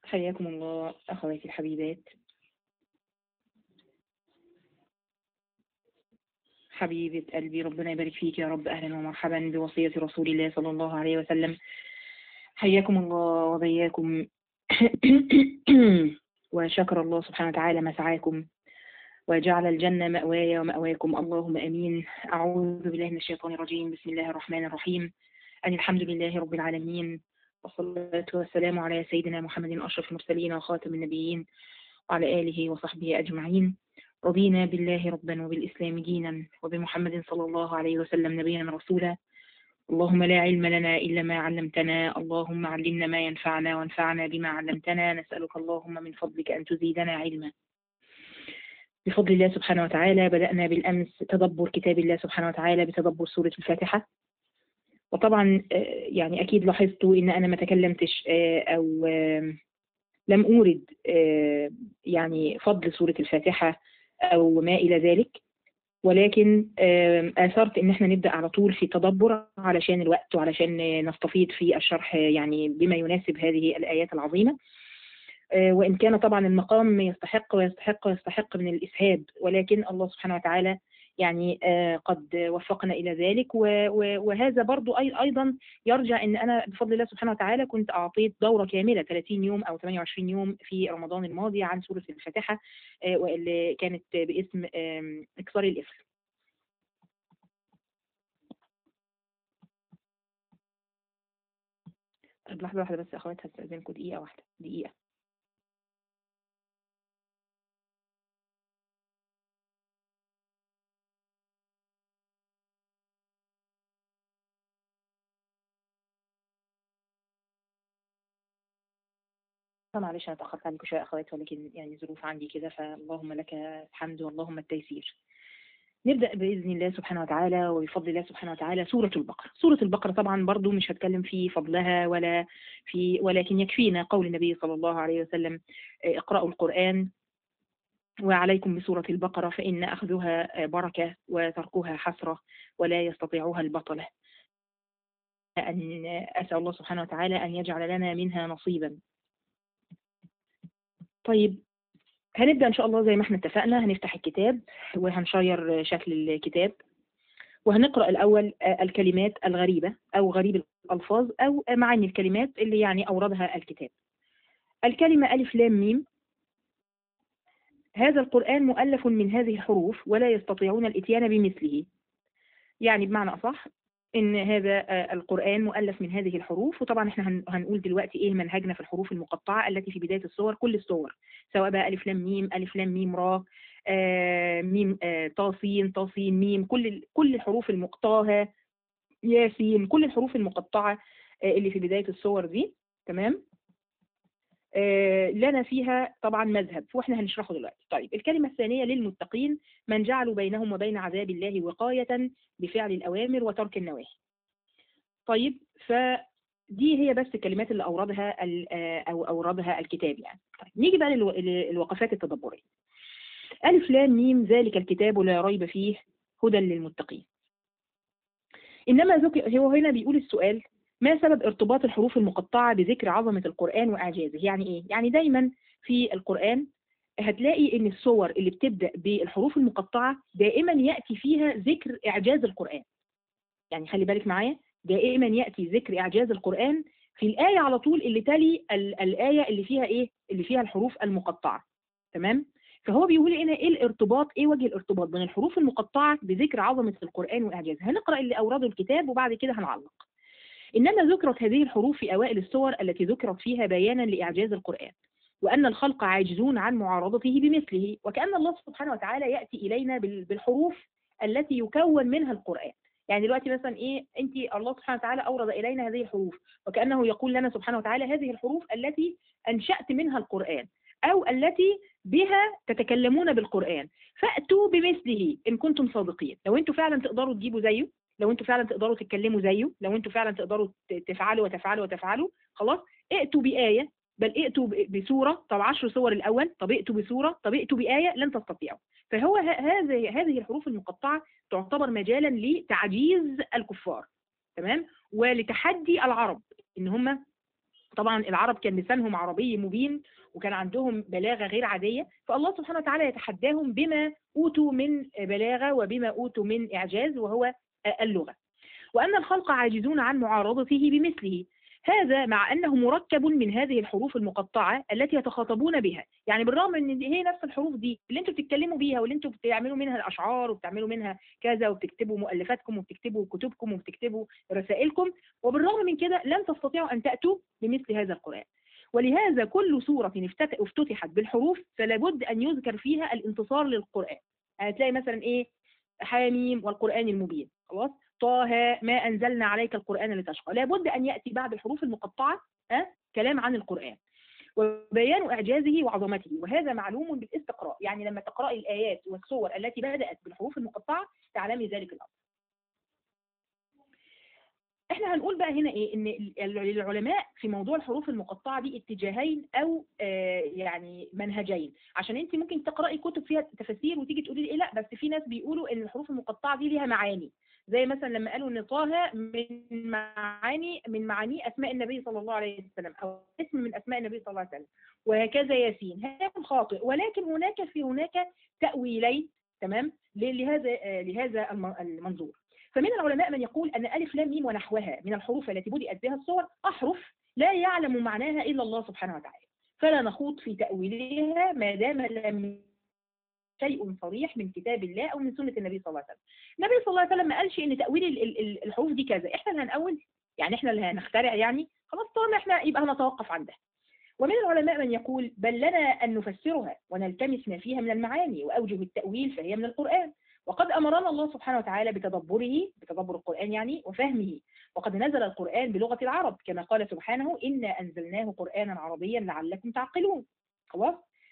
حياكم الله أخواتي الحبيبات حبيبة قلبي ربنا يبارك فيك يا رب أهلا ومرحبا بوصية رسول الله صلى الله عليه وسلم حياكم الله وبياكم وشكر الله سبحانه وتعالى مسعاكم وجعل الجنة مأواي ومأواكم اللهم أمين أعوذ بالله من الشيطان الرجيم بسم الله الرحمن الرحيم أن الحمد لله رب العالمين والصلاة والسلام على سيدنا محمد أشرف المرسلين وخاتم النبيين وعلى آله وصحبه أجمعين رضينا بالله ربا وبالإسلام دينا وبمحمد صلى الله عليه وسلم نبيا رسولا اللهم لا علم لنا إلا ما علمتنا اللهم علمنا ما ينفعنا وانفعنا بما علمتنا نسألك اللهم من فضلك أن تزيدنا علما بفضل الله سبحانه وتعالى بدأنا بالأمس تدبر كتاب الله سبحانه وتعالى بتدبر سورة الفاتحة وطبعا يعني أكيد لاحظتوا إن أنا ما تكلمتش أو لم أورد يعني فضل سورة الفاتحة أو ما إلى ذلك ولكن آثرت إن احنا نبدأ على طول في تدبر علشان الوقت وعلشان نستفيد في الشرح يعني بما يناسب هذه الآيات العظيمة وإن كان طبعا المقام يستحق ويستحق ويستحق من الإسهاب ولكن الله سبحانه وتعالى يعني قد وفقنا إلى ذلك وهذا برضو أيضا يرجع أن أنا بفضل الله سبحانه وتعالى كنت أعطيت دورة كاملة 30 يوم أو 28 يوم في رمضان الماضي عن سورة الفاتحة واللي كانت باسم إكسار الإفل طيب لحظة واحدة بس أخوات هستأذنكم دقيقة واحدة دقيقة معلش انا اتاخرت عليكم شويه اخواتي ولكن يعني ظروف عندي كده فاللهم لك الحمد واللهم التيسير نبدا باذن الله سبحانه وتعالى وبفضل الله سبحانه وتعالى سوره البقره سوره البقره طبعا برضو مش هتكلم في فضلها ولا في ولكن يكفينا قول النبي صلى الله عليه وسلم اقرأوا القرآن وعليكم بسورة البقرة فإن أخذها بركة وتركها حسرة ولا يستطيعها البطلة أن أسأل الله سبحانه وتعالى أن يجعل لنا منها نصيبا طيب هنبدأ إن شاء الله زي ما احنا اتفقنا هنفتح الكتاب وهنشير شكل الكتاب وهنقرأ الأول الكلمات الغريبة أو غريب الألفاظ أو معاني الكلمات اللي يعني أوردها الكتاب الكلمة ألف لام ميم هذا القرآن مؤلف من هذه الحروف ولا يستطيعون الإتيان بمثله يعني بمعنى أصح ان هذا القرآن مؤلف من هذه الحروف وطبعا احنا هنقول دلوقتي ايه منهجنا في الحروف المقطعة التي في بداية الصور كل الصور سواء بقى ألف لام ميم ألف لام ميم را آه ميم آه طاسين طاسين ميم كل كل الحروف المقطعة ياسين كل الحروف المقطعة آه اللي في بداية الصور دي تمام لنا فيها طبعا مذهب واحنا هنشرحه دلوقتي طيب الكلمة الثانية للمتقين من جعلوا بينهم وبين عذاب الله وقاية بفعل الأوامر وترك النواهي طيب فدي هي بس الكلمات اللي أوردها أو أوردها الكتاب يعني طيب نيجي بقى للوقفات التدبرية ألف لام ميم ذلك الكتاب لا ريب فيه هدى للمتقين إنما ذكر هو هنا بيقول السؤال ما سبب ارتباط الحروف المقطعة بذكر عظمة القرآن وإعجازه يعني إيه؟ يعني دايما في القرآن هتلاقي إن الصور اللي بتبدأ بالحروف المقطعة دائما يأتي فيها ذكر إعجاز القرآن يعني خلي بالك معايا دائما يأتي ذكر إعجاز القرآن في الآية على طول اللي تلي الآية اللي فيها إيه؟ اللي فيها الحروف المقطعة تمام؟ فهو بيقول هنا ايه الارتباط ايه وجه الارتباط بين الحروف المقطعة بذكر عظمة القرآن وإعجازه هنقرأ اللي أورده الكتاب وبعد كده هنعلق إنما ذكرت هذه الحروف في أوائل السور التي ذكرت فيها بيانا لإعجاز القرآن وأن الخلق عاجزون عن معارضته بمثله وكأن الله سبحانه وتعالى يأتي إلينا بالحروف التي يكون منها القرآن يعني دلوقتي مثلا إيه أنت الله سبحانه وتعالى أورد إلينا هذه الحروف وكأنه يقول لنا سبحانه وتعالى هذه الحروف التي أنشأت منها القرآن أو التي بها تتكلمون بالقرآن فأتوا بمثله إن كنتم صادقين لو أنتم فعلا تقدروا تجيبوا زيه لو انتوا فعلا تقدروا تتكلموا زيه لو انتوا فعلا تقدروا تفعلوا وتفعلوا وتفعلوا خلاص ائتوا بآية بل ائتوا بسورة طب 10 سور الأول طب ائتوا بسورة طب ائتوا بآية لن تستطيعوا فهو هذه هذه الحروف المقطعة تعتبر مجالا لتعجيز الكفار تمام ولتحدي العرب ان هم طبعا العرب كان لسانهم عربي مبين وكان عندهم بلاغة غير عادية فالله سبحانه وتعالى يتحداهم بما أوتوا من بلاغة وبما أوتوا من إعجاز وهو اللغة وأن الخلق عاجزون عن معارضته بمثله هذا مع أنه مركب من هذه الحروف المقطعة التي يتخاطبون بها يعني بالرغم ان هي نفس الحروف دي اللي انتوا بتتكلموا بيها واللي انتوا بتعملوا منها الأشعار وبتعملوا منها كذا وبتكتبوا مؤلفاتكم وبتكتبوا كتبكم وبتكتبوا رسائلكم وبالرغم من كده لن تستطيعوا أن تأتوا بمثل هذا القرآن ولهذا كل سورة افتتحت بالحروف فلا بد أن يذكر فيها الانتصار للقرآن هتلاقي يعني مثلا إيه حاميم والقرآن المبين خلاص طه ما أنزلنا عليك القرآن لتشقى لابد أن يأتي بعد الحروف المقطعة أه؟ كلام عن القرآن وبيان إعجازه وعظمته وهذا معلوم بالاستقراء يعني لما تقرأي الآيات والصور التي بدأت بالحروف المقطعة تعلمي ذلك الأمر احنا هنقول بقى هنا ايه ان العلماء في موضوع الحروف المقطعه دي اتجاهين او آه يعني منهجين عشان انت ممكن تقراي كتب فيها تفاسير وتيجي تقولي لي ايه لا بس في ناس بيقولوا ان الحروف المقطعه دي ليها معاني زي مثلا لما قالوا ان طه من معاني من معاني اسماء النبي صلى الله عليه وسلم او اسم من اسماء النبي صلى الله عليه وسلم وهكذا ياسين هذا خاطئ ولكن هناك في هناك تاويلين تمام لهذا لهذا المنظور فمن العلماء من يقول أن ألف لام ميم ونحوها من الحروف التي بدأت بها الصور أحرف لا يعلم معناها إلا الله سبحانه وتعالى فلا نخوض في تأويلها ما دام لم شيء صريح من كتاب الله أو من سنة النبي صلى الله عليه وسلم النبي صلى الله عليه وسلم ما قالش إن تأويل الحروف دي كذا إحنا اللي هنأول يعني إحنا اللي هنخترع يعني خلاص طالما إحنا يبقى هنتوقف عندها ومن العلماء من يقول بل لنا أن نفسرها ونلتمس ما فيها من المعاني وأوجه التأويل فهي من القرآن وقد أمرنا الله سبحانه وتعالى بتدبره بتدبر القرآن يعني وفهمه وقد نزل القرآن بلغة العرب كما قال سبحانه إنا أنزلناه قرآنا عربيا لعلكم تعقلون خلاص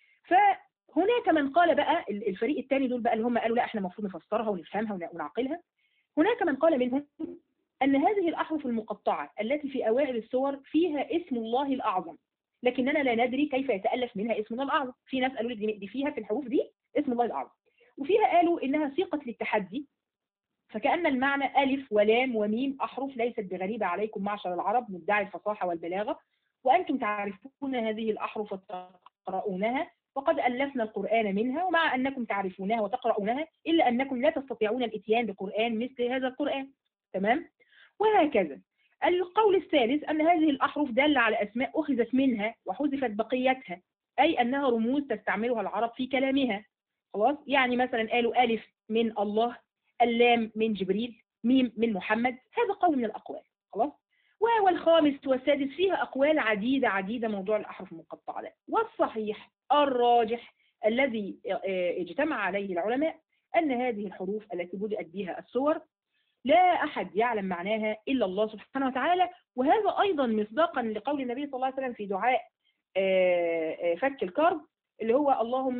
فهناك من قال بقى الفريق الثاني دول بقى اللي هم قالوا لا احنا المفروض نفسرها ونفهمها ونعقلها هناك من قال منهم أن هذه الأحرف المقطعة التي في أوائل السور فيها اسم الله الأعظم لكننا لا ندري كيف يتألف منها اسمنا الأعظم في ناس قالوا لي دي فيها في الحروف دي اسم الله الأعظم وفيها قالوا إنها صيغة للتحدي فكأن المعنى ألف ولام وميم أحرف ليست بغريبة عليكم معشر العرب مدعي الفصاحة والبلاغة وأنتم تعرفون هذه الأحرف وتقرؤونها وقد ألفنا القرآن منها ومع أنكم تعرفونها وتقرؤونها إلا أنكم لا تستطيعون الإتيان بقرآن مثل هذا القرآن تمام وهكذا القول الثالث أن هذه الأحرف دالة على أسماء أخذت منها وحذفت بقيتها أي أنها رموز تستعملها العرب في كلامها خلاص يعني مثلا قالوا ألف من الله اللام من جبريل ميم من محمد هذا قول من الأقوال خلاص والخامس والسادس فيها أقوال عديدة عديدة موضوع الأحرف المقطعة ده والصحيح الراجح الذي اجتمع عليه العلماء أن هذه الحروف التي بدأت بها السور لا أحد يعلم معناها إلا الله سبحانه وتعالى وهذا أيضا مصداقا لقول النبي صلى الله عليه وسلم في دعاء فك الكرب اللي هو اللهم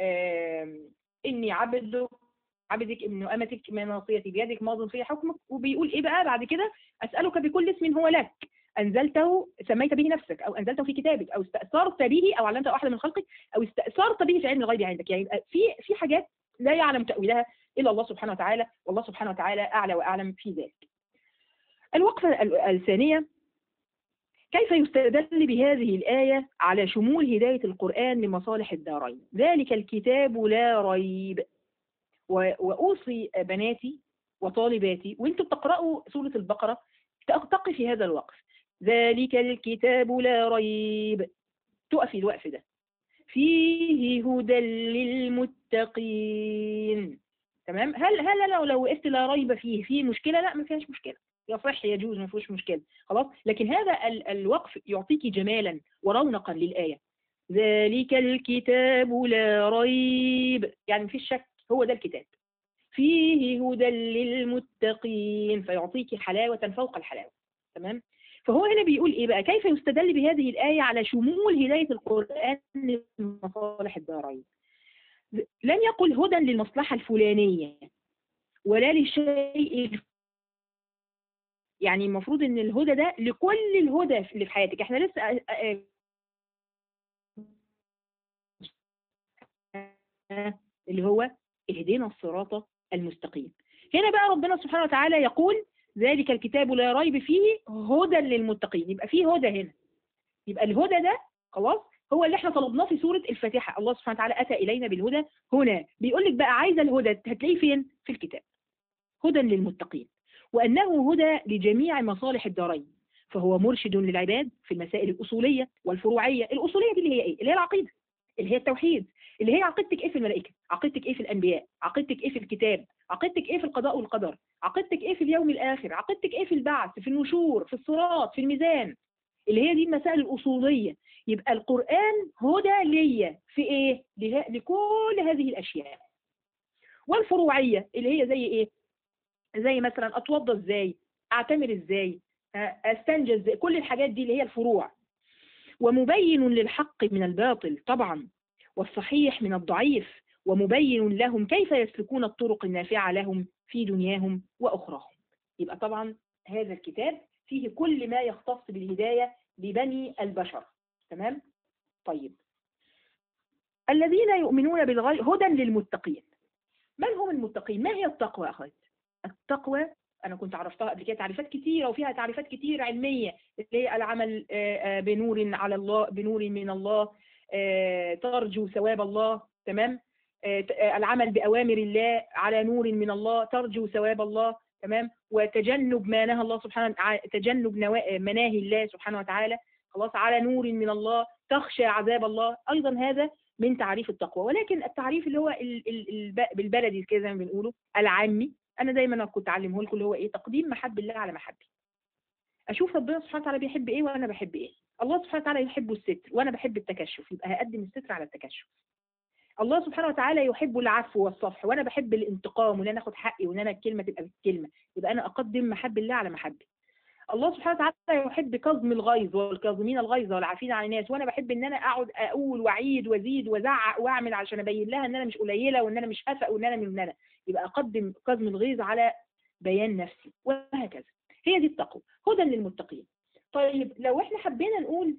إني عبدك عبدك ابن أمتك من ناصيتي بيدك ماض في حكمك وبيقول إيه بقى بعد كده أسألك بكل اسم هو لك أنزلته سميت به نفسك أو أنزلته في كتابك أو استأثرت به أو علمته أحد من خلقك أو استأثرت به في علم الغيب عندك يعني في في حاجات لا يعلم تأويلها إلا الله سبحانه وتعالى والله سبحانه وتعالى أعلى وأعلم في ذلك الوقفة الثانية كيف يستدل بهذه الآية على شمول هداية القرآن لمصالح الدارين ذلك الكتاب لا ريب وأوصي بناتي وطالباتي وانتم بتقرأوا سورة البقرة تقف في هذا الوقف ذلك الكتاب لا ريب تقفي الوقف ده فيه هدى للمتقين تمام هل هل لو لو وقفت لا ريب فيه فيه مشكلة لا ما فيهاش مشكلة يصح يجوز ما فيهوش مشكلة خلاص لكن هذا ال الوقف يعطيك جمالا ورونقا للآية ذلك الكتاب لا ريب يعني مفيش شك هو ده الكتاب فيه هدى للمتقين فيعطيك حلاوة فوق الحلاوة تمام فهو هنا بيقول ايه بقى كيف يستدل بهذه الآية على شمول هداية القرآن لمصالح الدارين لم يقل هدى للمصلحة الفلانية ولا للشيء يعني المفروض ان الهدى ده لكل الهدى اللي في حياتك احنا لسه اللي هو اهدنا الصراط المستقيم هنا بقى ربنا سبحانه وتعالى يقول ذلك الكتاب لا ريب فيه هدى للمتقين يبقى فيه هدى هنا يبقى الهدى ده خلاص هو اللي احنا طلبناه في سورة الفاتحة الله سبحانه وتعالى أتى إلينا بالهدى هنا بيقول لك بقى عايزة الهدى هتلاقيه فين في الكتاب هدى للمتقين وأنه هدى لجميع مصالح الدارين فهو مرشد للعباد في المسائل الأصولية والفروعية الأصولية دي اللي هي إيه؟ اللي هي العقيدة اللي هي التوحيد اللي هي عقيدتك إيه في الملائكة عقيدتك إيه في الأنبياء عقيدتك إيه في الكتاب عقيدتك إيه في القضاء والقدر عقيدتك إيه في اليوم الآخر عقيدتك إيه في البعث في النشور في الصراط في الميزان اللي هي دي المسائل الأصولية يبقى القرآن هدى ليا في إيه له- لكل هذه الأشياء والفروعية اللي هي زي إيه زي مثلا أتوضى إزاي أعتمر إزاي استنجز إزاي؟ كل الحاجات دي اللي هي الفروع ومبين للحق من الباطل طبعا والصحيح من الضعيف ومبين لهم كيف يسلكون الطرق النافعة لهم في دنياهم وأخراهم يبقى طبعا هذا الكتاب فيه كل ما يختص بالهداية لبني البشر تمام طيب الذين يؤمنون بالغيب هدى للمتقين من هم المتقين ما هي التقوى يا أخوات التقوى أنا كنت عرفتها قبل كده تعريفات كتيرة وفيها تعريفات كتير علمية اللي هي العمل آه، آه، بنور على الله بنور من الله آه، ترجو ثواب الله تمام آه، ت- آه، العمل بأوامر الله على نور من الله ترجو ثواب الله تمام وتجنب ما نهى الله سبحانه وتعالى تجنب نوا- مناهي الله سبحانه وتعالى خلاص على نور من الله تخشى عذاب الله أيضا هذا من تعريف التقوى ولكن التعريف اللي هو ال- ال- الب- بالبلدي كده زي ما بنقوله العامي انا دايما كنت اعلمه لكم اللي هو ايه تقديم محب الله على محبي اشوف ربنا سبحانه وتعالى بيحب ايه وانا بحب ايه الله سبحانه وتعالى يحب الستر وانا بحب التكشف يبقى هقدم الستر على التكشف الله سبحانه وتعالى يحب العفو والصفح وانا بحب الانتقام وان انا اخد حقي وان انا الكلمه تبقى بالكلمه يبقى انا اقدم محب الله على محبي الله سبحانه وتعالى يحب كظم الغيظ والكاظمين الغيظ والعافين عن الناس وانا بحب ان انا اقعد اقول واعيد وازيد وازعق واعمل عشان ابين لها ان انا مش قليله وان انا مش هفق وان انا من انا يبقى اقدم كظم الغيظ على بيان نفسي وهكذا هي دي التقوى هدى للمتقين طيب لو احنا حبينا نقول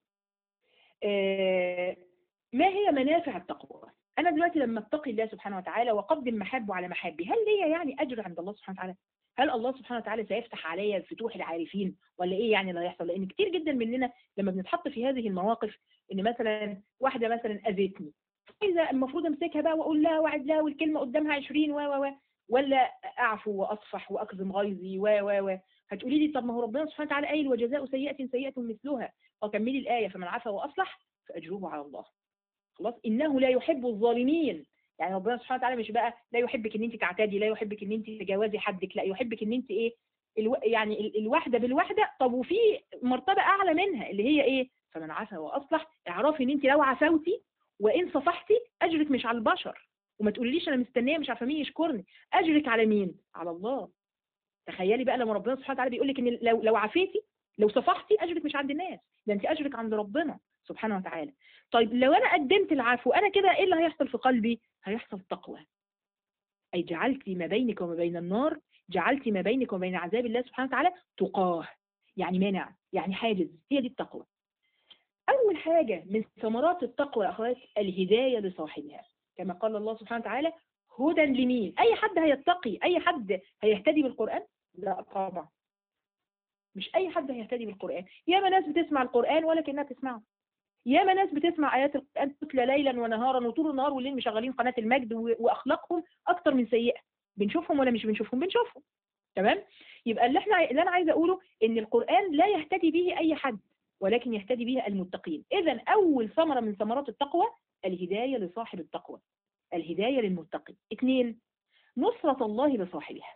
آه ما هي منافع التقوى انا دلوقتي لما اتقي الله سبحانه وتعالى واقدم محبه على محبي هل ليا يعني اجر عند الله سبحانه وتعالى هل الله سبحانه وتعالى سيفتح عليا فتوح العارفين ولا ايه يعني اللي هيحصل لان كتير جدا مننا لما بنتحط في هذه المواقف ان مثلا واحده مثلا اذتني اذا المفروض امسكها بقى واقول لها واعد لها والكلمه قدامها 20 و و و ولا اعفو واصفح واكظم غيظي و و و هتقولي لي طب ما هو ربنا سبحانه وتعالى قايل وجزاء سيئه سيئه مثلها وكملي الايه فمن عفا واصلح فاجره على الله خلاص انه لا يحب الظالمين يعني ربنا سبحانه وتعالى مش بقى لا يحبك ان انت تعتدي لا يحبك ان انت تجاوزي حدك لا يحبك ان انت ايه الو... يعني ال... الواحده بالواحده طب وفي مرتبه اعلى منها اللي هي ايه فمن عفا واصلح اعرفي ان انت لو عفوتي وان صفحتي اجرك مش على البشر وما تقوليليش انا مستنيه مش عارفه مين يشكرني اجرك على مين على الله تخيلي بقى لما ربنا سبحانه وتعالى بيقول لك ان لو لو عفيتي لو صفحتي اجرك مش عند الناس ده انت اجرك عند ربنا سبحانه وتعالى طيب لو انا قدمت العفو انا كده ايه اللي هيحصل في قلبي هيحصل تقوى اي جعلت ما بينك وما بين النار جعلت ما بينك وبين عذاب الله سبحانه وتعالى تقاه يعني مانع يعني حاجز هي دي التقوى اول حاجه من ثمرات التقوى يا اخوات الهدايه لصاحبها كما قال الله سبحانه وتعالى هدى لمين اي حد هيتقي اي حد هيهتدي بالقران لا طبعا مش اي حد هيهتدي بالقران ياما ناس بتسمع القران ولكنها تسمعه ياما ناس بتسمع ايات القران تتلى ليلا ونهارا وطول النهار والليل مشغلين قناه المجد و- واخلاقهم اكتر من سيئه بنشوفهم ولا مش بنشوفهم بنشوفهم تمام يبقى اللي احنا اللي انا عايزه اقوله ان القران لا يهتدي به اي حد ولكن يهتدي به المتقين اذا اول ثمره من ثمرات التقوى الهدايه لصاحب التقوى الهدايه للمتقي اثنين نصره الله لصاحبها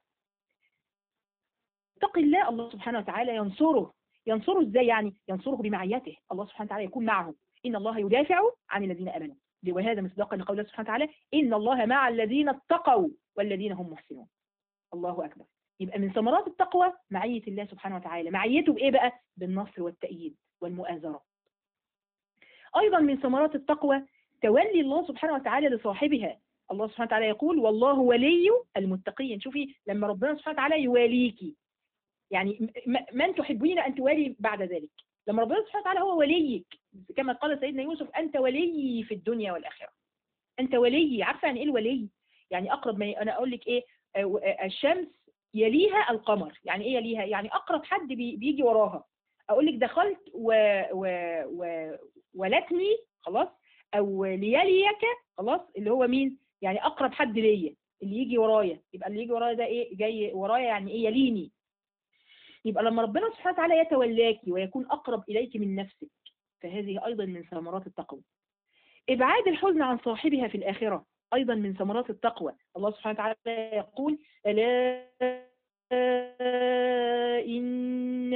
اتقي الله الله سبحانه وتعالى ينصره ينصره ازاي يعني ينصره بمعيته الله سبحانه وتعالى يكون معه ان الله يدافع عن الذين امنوا وهذا مصداقا لقول الله سبحانه وتعالى ان الله مع الذين اتقوا والذين هم محسنون الله اكبر يبقى من ثمرات التقوى معيه الله سبحانه وتعالى معيته بايه بقى بالنصر والتأييد والمؤازرة ايضا من ثمرات التقوى تولي الله سبحانه وتعالى لصاحبها الله سبحانه وتعالى يقول والله ولي المتقين شوفي لما ربنا سبحانه وتعالى يواليكي يعني م- من تحبين ان توالي بعد ذلك لما ربنا سبحانه وتعالى هو وليك كما قال سيدنا يوسف انت ولي في الدنيا والاخره انت ولي عارفه يعني ايه الولي يعني اقرب ما انا اقول لك ايه آه، آه، الشمس يليها القمر يعني ايه يليها يعني اقرب حد بي- بيجي وراها اقول لك دخلت و... و... و... ولتني خلاص او ليليك خلاص اللي هو مين يعني اقرب حد ليا اللي يجي ورايا يبقى اللي يجي ورايا ده ايه جاي ورايا يعني ايه يليني يبقى لما ربنا سبحانه وتعالى يتولاك ويكون اقرب اليك من نفسك فهذه ايضا من ثمرات التقوى ابعاد الحزن عن صاحبها في الاخره ايضا من ثمرات التقوى الله سبحانه وتعالى يقول الا إن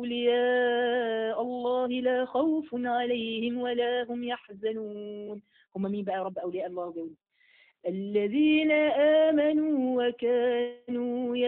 أولياء الله لا خوف عليهم ولا هم يحزنون هم مين بقى يا رب أولياء الله جول الذين آمنوا وكانوا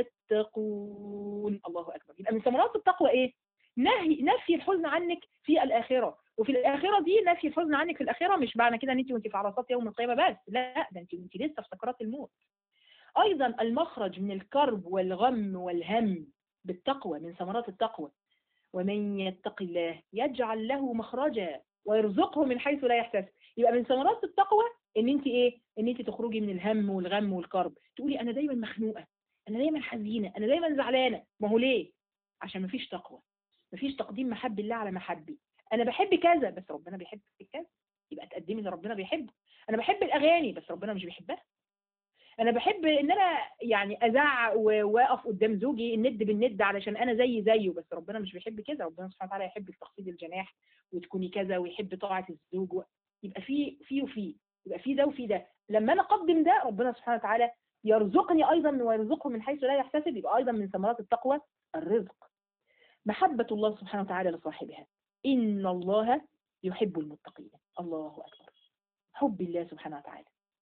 يتقون الله أكبر يبقى من ثمرات التقوى إيه؟ نهي نفي الحزن عنك في الآخرة وفي الآخرة دي نفي الحزن عنك في الآخرة مش معنى كده ان انت وانت في عرصات يوم القيامة بس لا ده انت وانت لسه في سكرات الموت أيضا المخرج من الكرب والغم والهم بالتقوى من ثمرات التقوى ومن يتق الله يجعل له مخرجا ويرزقه من حيث لا يحتسب يبقى من ثمرات التقوى ان انت ايه ان انت تخرجي من الهم والغم والكرب تقولي انا دايما مخنوقه انا دايما حزينه انا دايما زعلانه ما هو ليه عشان مفيش تقوى مفيش تقديم محب الله على محبي انا بحب كذا بس ربنا بيحب كذا يبقى تقدمي اللي ربنا بيحبه انا بحب الاغاني بس ربنا مش بيحبها انا بحب ان انا يعني ازعق واقف قدام زوجي الند بالند علشان انا زي زيه بس ربنا مش بيحب كده ربنا سبحانه وتعالى يحب تخفيض الجناح وتكوني كذا ويحب طاعه الزوج و... يبقى في في وفي يبقى في ده وفي ده لما انا اقدم ده ربنا سبحانه وتعالى يرزقني ايضا ويرزقه من حيث لا يحتسب يبقى ايضا من ثمرات التقوى الرزق محبه الله سبحانه وتعالى لصاحبها ان الله يحب المتقين الله اكبر حب الله سبحانه وتعالى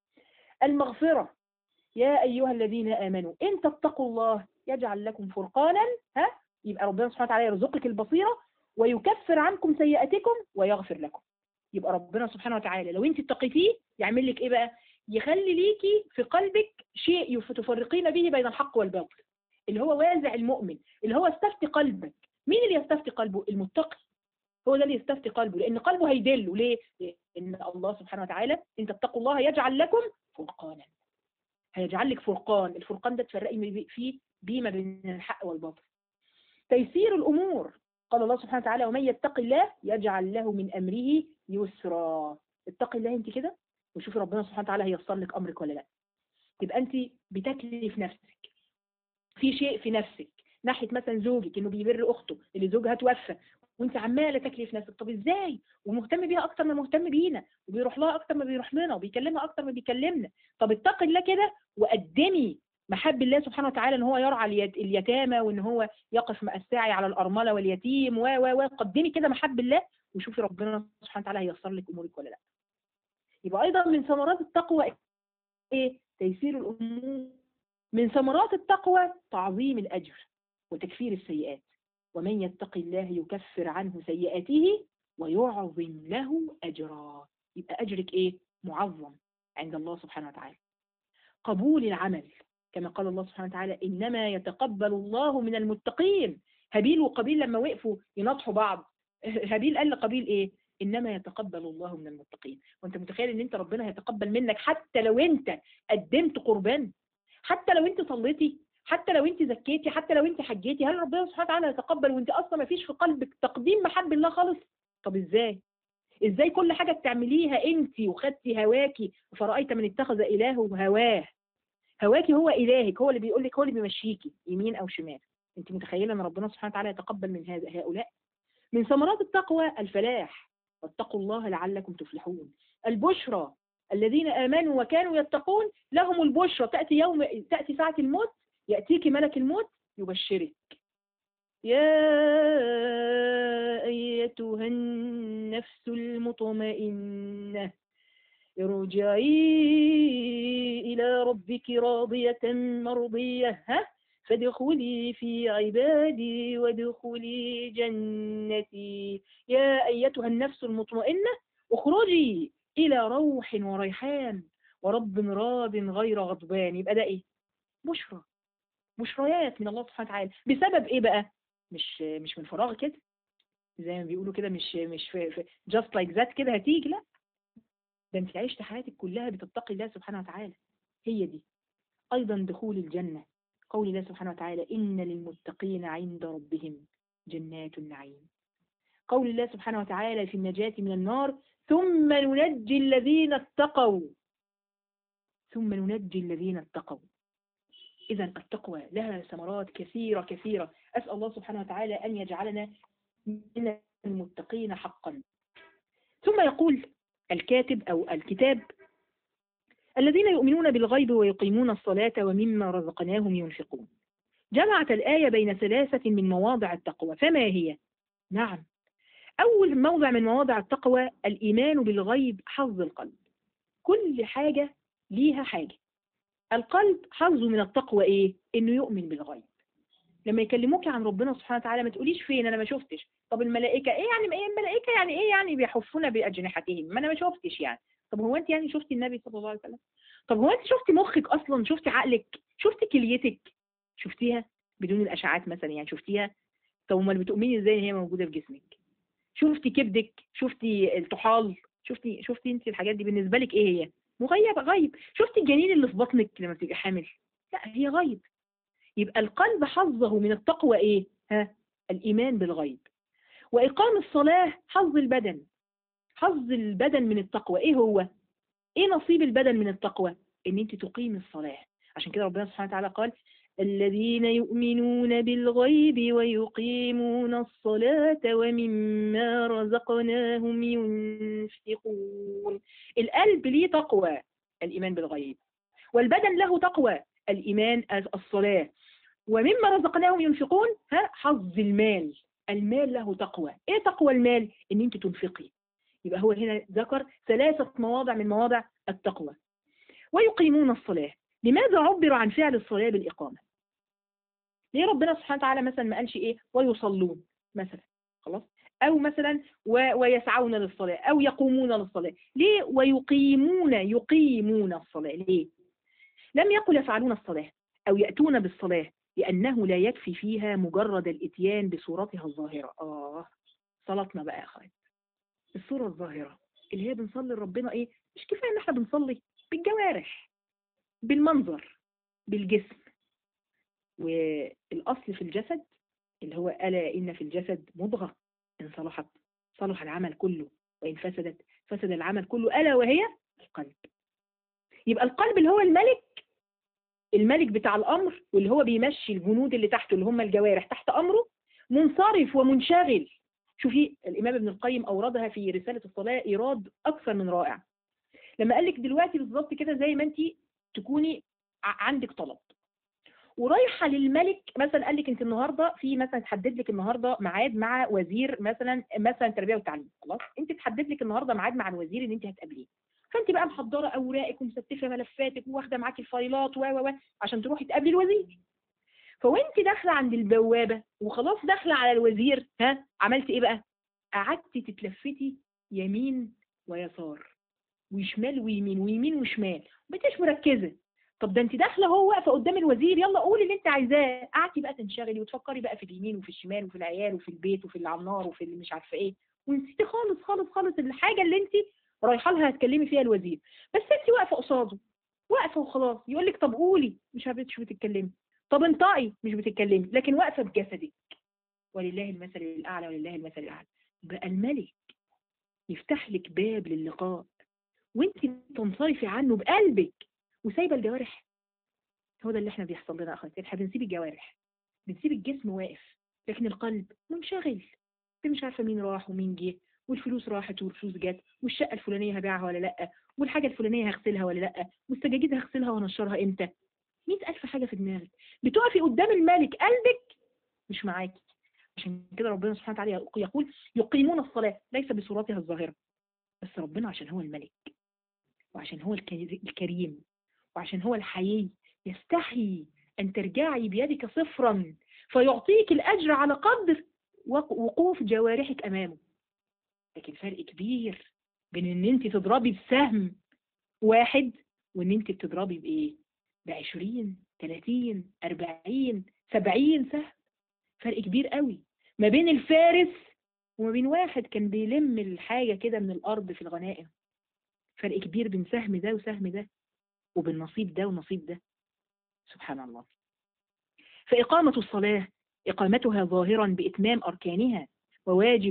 المغفره يا أيها الذين آمنوا إن تتقوا الله يجعل لكم فرقانا ها يبقى ربنا سبحانه وتعالى يرزقك البصيرة ويكفر عنكم سيئاتكم ويغفر لكم يبقى ربنا سبحانه وتعالى لو انت اتقيتيه يعمل لك ايه بقى يخلي ليكي في قلبك شيء تفرقين به بين الحق والباطل اللي هو وازع المؤمن اللي هو استفتي قلبك مين اللي يستفتي قلبه المتقي هو ده اللي يستفتي قلبه لان قلبه هيدله ليه لان الله سبحانه وتعالى ان تتقوا الله يجعل لكم فرقانا هيجعل لك فرقان الفرقان ده تفرقي فيه بيه ما بين الحق والباطل تيسير الأمور قال الله سبحانه وتعالى ومن يتق الله يجعل له من أمره يسرا اتقي الله انت كده وشوفي ربنا سبحانه وتعالى هيسر لك أمرك ولا لا تبقى انت بتكلي في نفسك في شيء في نفسك ناحية مثلا زوجك انه بيبر اخته اللي زوجها توفى وانت عماله تكلي في نفسك طب ازاي ومهتم بيها اكتر ما مهتم بينا وبيروح لها اكتر ما بيروح لنا وبيكلمها اكتر ما بيكلمنا طب اتقي الله كده وقدمي محب الله سبحانه وتعالى ان هو يرعى اليتامى وان هو يقف مع الساعي على الارمله واليتيم و و و قدمي كده محب الله وشوفي ربنا سبحانه وتعالى هييسر لك امورك ولا لا يبقى ايضا من ثمرات التقوى ايه تيسير الامور من ثمرات التقوى تعظيم الاجر وتكفير السيئات ومن يتق الله يكفر عنه سيئاته ويعظم له أجرا يبقى أجرك إيه؟ معظم عند الله سبحانه وتعالى قبول العمل كما قال الله سبحانه وتعالى إنما يتقبل الله من المتقين هابيل وقبيل لما وقفوا يناطحوا بعض هابيل قال لقبيل إيه؟ إنما يتقبل الله من المتقين وأنت متخيل إن أنت ربنا هيتقبل منك حتى لو أنت قدمت قربان حتى لو أنت صليتي حتى لو انت زكيتي حتى لو انت حجيتي هل ربنا سبحانه وتعالى يتقبل وانت اصلا ما فيش في قلبك تقديم محب الله خالص طب ازاي ازاي كل حاجة بتعمليها انت وخدتي هواكي فرأيت من اتخذ الهه هواه هواكي هو الهك هو اللي بيقول لك هو اللي بيمشيكي يمين او شمال انت متخيله ان ربنا سبحانه وتعالى يتقبل من هذا هؤلاء من ثمرات التقوى الفلاح واتقوا الله لعلكم تفلحون البشرى الذين امنوا وكانوا يتقون لهم البشرى تاتي يوم تاتي ساعه الموت يأتيك ملك الموت يبشرك يا أيتها النفس المطمئنة ارجعي إلى ربك راضية مرضية ها فادخلي في عبادي وادخلي جنتي يا أيتها النفس المطمئنة اخرجي إلى روح وريحان ورب راض غير غضبان يبقى ده إيه؟ بشرى بشريات من الله سبحانه وتعالى بسبب ايه بقى مش مش من فراغ كده زي ما بيقولوا كده مش مش في, في just like that كده هتيجي لا ده انت عشت حياتك كلها بتتقي الله سبحانه وتعالى هي دي ايضا دخول الجنة قول الله سبحانه وتعالى ان للمتقين عند ربهم جنات النعيم قول الله سبحانه وتعالى في النجاة من النار ثم ننجي الذين اتقوا ثم ننجي الذين اتقوا إذا التقوى لها ثمرات كثيرة كثيرة أسأل الله سبحانه وتعالى أن يجعلنا من المتقين حقا ثم يقول الكاتب أو الكتاب الذين يؤمنون بالغيب ويقيمون الصلاة ومما رزقناهم ينفقون جمعت الآية بين ثلاثة من مواضع التقوى فما هي؟ نعم أول موضع من مواضع التقوى الإيمان بالغيب حظ القلب كل حاجة ليها حاجة القلب حظه من التقوى إيه؟ إنه يؤمن بالغيب لما يكلموك عن ربنا سبحانه وتعالى ما تقوليش فين أنا ما شفتش طب الملائكة إيه يعني إيه الملائكة يعني إيه يعني بيحفون بأجنحتهم ما أنا ما شفتش يعني طب هو أنت يعني شفتي النبي صلى الله عليه وسلم طب هو أنت شفتي مخك أصلا شفتي عقلك شفتي كليتك شفتيها بدون الأشعات مثلا يعني شفتيها طب امال بتؤمني ازاي ان هي موجوده في جسمك شفتي كبدك شفتي الطحال شفتي شفتي انت الحاجات دي بالنسبه لك ايه هي مغيبه غيب شفتي الجنين اللي في بطنك لما تبقي حامل لا هي غيب يبقى القلب حظه من التقوى ايه ها الايمان بالغيب واقام الصلاه حظ البدن حظ البدن من التقوى ايه هو ايه نصيب البدن من التقوى ان انت تقيم الصلاه عشان كده ربنا سبحانه وتعالى قال الذين يؤمنون بالغيب ويقيمون الصلاة ومما رزقناهم ينفقون القلب ليه تقوى الإيمان بالغيب والبدن له تقوى الإيمان الصلاة ومما رزقناهم ينفقون ها حظ المال المال له تقوى ايه تقوى المال ان انت تنفقي يبقى هو هنا ذكر ثلاثة مواضع من مواضع التقوى ويقيمون الصلاة لماذا عبر عن فعل الصلاة بالإقامة ليه ربنا سبحانه وتعالى مثلا ما قالش ايه ويصلون مثلا خلاص او مثلا و... ويسعون للصلاة او يقومون للصلاة ليه ويقيمون يقيمون الصلاة ليه لم يقل يفعلون الصلاة او يأتون بالصلاة لأنه لا يكفي فيها مجرد الاتيان بصورتها الظاهرة آه صلاتنا بقى يا أخوات الصورة الظاهرة اللي هي بنصلي لربنا إيه مش كفاية إن إحنا بنصلي بالجوارح بالمنظر بالجسم والأصل في الجسد اللي هو ألا إن في الجسد مضغة إن صلحت صلح العمل كله وإن فسدت فسد العمل كله ألا وهي القلب يبقى القلب اللي هو الملك الملك بتاع الأمر واللي هو بيمشي الجنود اللي تحته اللي هم الجوارح تحت أمره منصرف ومنشغل شوفي الإمام ابن القيم أوردها في رسالة الصلاة إيراد أكثر من رائع لما قال لك دلوقتي بالظبط كده زي ما أنت تكوني عندك طلب ورايحه للملك مثلا قال لك انت النهارده في مثلا تحدد لك النهارده ميعاد مع وزير مثلا مثلا التربيه والتعليم خلاص انت تحدد لك النهارده ميعاد مع الوزير اللي انت هتقابليه فانت بقى محضره اوراقك ومستفه ملفاتك واخده معاكي الفايلات و و عشان تروحي تقابلي الوزير فوانت داخله عند البوابه وخلاص داخله على الوزير ها عملتي ايه بقى قعدتي تتلفتي يمين ويسار وشمال ويمين ويمين وشمال ما مركزه طب ده انت داخله هو واقفه قدام الوزير يلا قولي اللي انت عايزاه قعدتي بقى تنشغلي وتفكري بقى في اليمين وفي الشمال وفي العيال وفي البيت وفي اللي على النار وفي اللي مش عارفه ايه ونسيتي خالص خالص خالص الحاجه اللي انت رايحه لها هتكلمي فيها الوزير بس انت واقفه قصاده واقفه وخلاص يقول لك طب قولي مش مش بتتكلمي طب انطقي مش بتتكلمي لكن واقفه بجسدك ولله المثل الاعلى ولله المثل الاعلى بقى الملك يفتح لك باب للقاء وانت تنصرفي عنه بقلبك وسايبه الجوارح هو ده اللي احنا بيحصل لنا اخواتي احنا بنسيب الجوارح بنسيب الجسم واقف لكن القلب منشغل انت مش عارفه مين راح ومين جه والفلوس راحت والفلوس جت والشقه الفلانيه هبيعها ولا لا والحاجه الفلانيه هغسلها ولا لا والسجاجيد هغسلها وانشرها امتى مئة ألف حاجة في دماغك بتقفي قدام الملك قلبك مش معاكي عشان كده ربنا سبحانه وتعالى يقول يقيمون الصلاة ليس بصورتها الظاهرة بس ربنا عشان هو الملك وعشان هو الكريم وعشان هو الحيي يستحي أن ترجعي بيدك صفرا فيعطيك الأجر على قدر وقوف جوارحك أمامه لكن فرق كبير بين ان انت تضربي بسهم واحد وان انت بتضربي بايه بعشرين تلاتين اربعين سبعين سهم فرق كبير قوي ما بين الفارس وما بين واحد كان بيلم الحاجة كده من الأرض في الغنائم فرق كبير بين سهم ده وسهم ده وبالنصيب ده ونصيب ده سبحان الله فإقامة الصلاة إقامتها ظاهرا بإتمام أركانها وواجباتها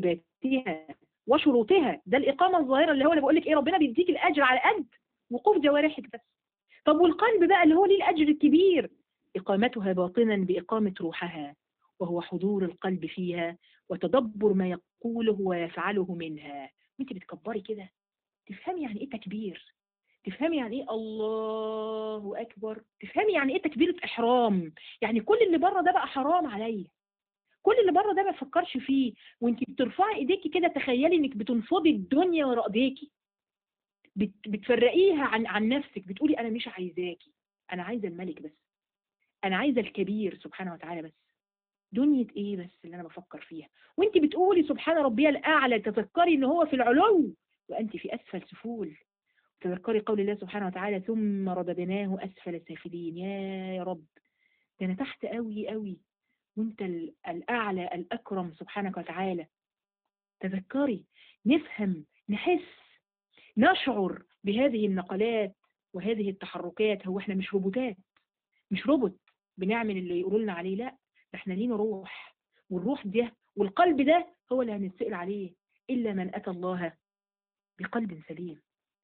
شروطها وشروطها ده الإقامة الظاهرة اللي هو اللي بقول لك إيه ربنا بيديك الأجر على قد وقوف جوارحك بس طب والقلب بقى اللي هو ليه الأجر الكبير إقامتها باطنا بإقامة روحها وهو حضور القلب فيها وتدبر ما يقوله ويفعله منها وانت بتكبري كده تفهمي يعني ايه تكبير تفهمي يعني ايه الله اكبر تفهمي يعني ايه تكبيرة احرام يعني كل اللي بره ده بقى حرام عليا كل اللي بره ده ما تفكرش فيه وانت بترفعي ايديكي كده تخيلي انك بتنفضي الدنيا ورا ايديكي بت بتفرقيها عن عن نفسك بتقولي انا مش عايزاكي انا عايزه الملك بس انا عايزه الكبير سبحانه وتعالى بس دنيا ايه بس اللي انا بفكر فيها وانت بتقولي سبحان ربي الاعلى تذكري ان هو في العلو وانت في اسفل سفول تذكري قول الله سبحانه وتعالى ثم رددناه اسفل سافلين يا يا رب ده انا تحت قوي قوي وانت الاعلى الاكرم سبحانك وتعالى تذكري نفهم نحس نشعر بهذه النقلات وهذه التحركات هو احنا مش روبوتات مش روبوت بنعمل اللي يقولوا لنا عليه لا ده احنا لينا روح والروح ده والقلب ده هو اللي هنتسأل عليه إلا من أتى الله بقلب سليم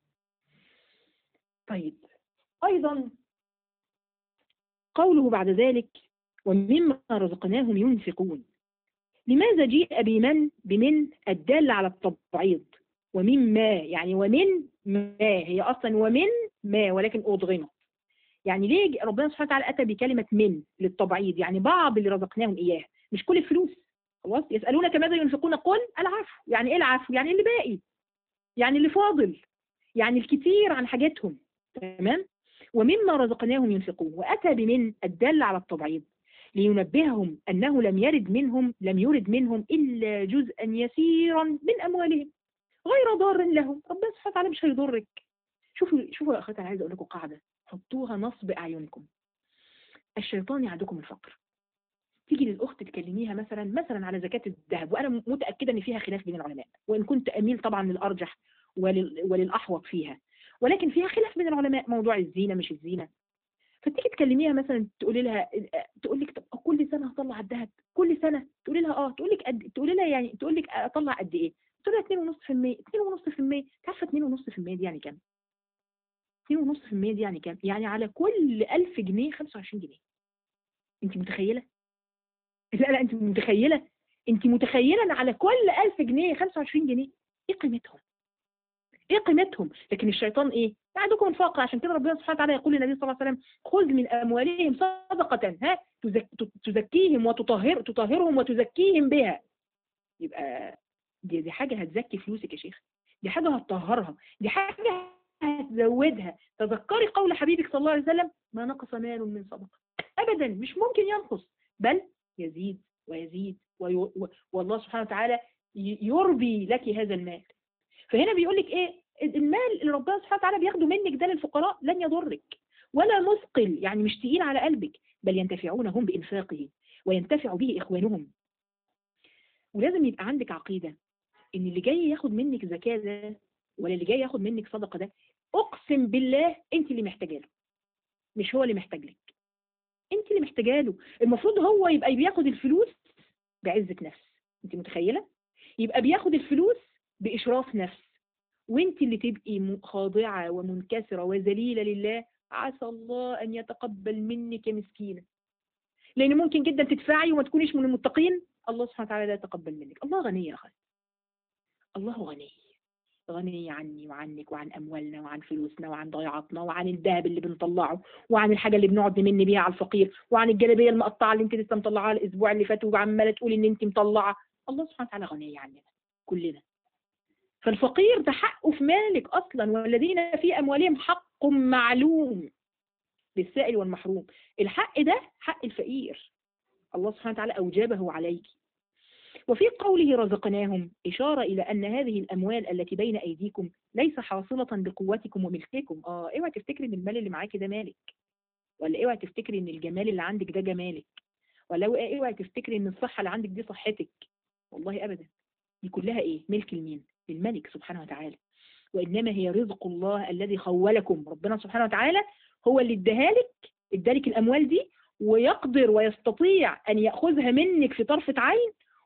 طيب أيضا قوله بعد ذلك ومما رزقناهم ينفقون لماذا جيء بمن بمن الدال على التبعيض ومن ما يعني ومن ما هي أصلا ومن ما ولكن أضغمت يعني ليه ربنا سبحانه وتعالى أتى بكلمة من للتبعيض يعني بعض اللي رزقناهم إياه مش كل الفلوس خلاص يسألونك ماذا ينفقون قل العفو يعني إيه العفو يعني اللي باقي يعني اللي فاضل يعني الكثير عن حاجاتهم تمام ومما رزقناهم ينفقون وأتى بمن الدل على التبعيض لينبههم أنه لم يرد منهم لم يرد منهم إلا جزءا يسيرا من أموالهم غير ضار لهم ربنا سبحانه وتعالى مش هيضرك شوفوا شوفوا يا أخواتي أنا عايزة أقول لكم قاعدة حطوها نصب أعينكم الشيطان يعدكم الفقر تيجي للأخت تكلميها مثلا مثلا على زكاة الذهب وأنا متأكدة إن فيها خلاف بين العلماء وإن كنت أميل طبعا للأرجح ولل... وللأحوط فيها ولكن فيها خلاف بين العلماء موضوع الزينة مش الزينة فتيجي تكلميها مثلا تقولي لها تقول لك طب كل سنة هطلع الذهب كل سنة تقولي لها اه تقول لك قد تقولي لها يعني تقول لك اطلع قد ايه تقول لها 2.5% 2.5% انت عارفه 2.5% دي يعني كام 2.5% دي يعني كام يعني على كل 1000 جنيه 25 جنيه انت متخيله لا لا انت متخيله انت متخيله ان على كل 1000 جنيه 25 جنيه ايه قيمتهم ايه قيمتهم لكن الشيطان ايه يعدكم الفقر عشان كده ربنا سبحانه وتعالى يقول للنبي صلى الله عليه وسلم خذ من اموالهم صدقه ها تزك تزكيهم وتطهر تطهرهم وتزكيهم بها يبقى دي دي حاجه هتزكي فلوسك يا شيخ دي حاجه هتطهرها دي حاجه هتزودها تذكري قول حبيبك صلى الله عليه وسلم ما نقص مال من صدقه ابدا مش ممكن ينقص بل يزيد ويزيد وي... والله سبحانه وتعالى يربي لك هذا المال فهنا بيقول لك ايه المال اللي ربنا سبحانه وتعالى بياخده منك ده للفقراء لن يضرك ولا مثقل يعني مش تقيل على قلبك بل ينتفعون هم بإنفاقه وينتفع به إخوانهم ولازم يبقى عندك عقيدة إن اللي جاي ياخد منك زكاة ده ولا اللي جاي ياخد منك صدقة ده أقسم بالله أنت اللي محتاجة له مش هو اللي محتاج لك أنت اللي محتاجة له المفروض هو يبقى بياخد الفلوس بعزة نفس أنت متخيلة؟ يبقى بياخد الفلوس بإشراف نفس وانت اللي تبقي خاضعة ومنكسرة وذليلة لله عسى الله أن يتقبل منك يا مسكينة لأن ممكن جدا تدفعي وما تكونيش من المتقين الله سبحانه وتعالى لا يتقبل منك الله غني يا أخي الله غني غني عني وعنك وعن أموالنا وعن فلوسنا وعن ضيعاتنا وعن الذهب اللي بنطلعه وعن الحاجة اللي بنقعد نمن بيها على الفقير وعن الجلابية المقطعة اللي انت لسه مطلعاها الأسبوع اللي فات وعمالة تقولي ان انت مطلعة الله سبحانه وتعالى غني عننا كلنا فالفقير ده حقه في مالك أصلا والذين في أموالهم حق معلوم للسائل والمحروم الحق ده حق الفقير الله سبحانه وتعالى أوجبه عليك وفي قوله رزقناهم إشارة إلى أن هذه الأموال التي بين أيديكم ليس حاصلة بقوتكم وملككم آه اوعى تفتكري إن المال اللي معاكي ده مالك ولا اوعى تفتكري إن الجمال اللي عندك ده جمالك ولا اوعى تفتكري إن الصحة اللي عندك دي صحتك والله أبدا دي كلها إيه ملك لمين للملك سبحانه وتعالى وإنما هي رزق الله الذي خولكم ربنا سبحانه وتعالى هو اللي اداهالك ادالك الأموال دي ويقدر ويستطيع أن يأخذها منك في طرفة عين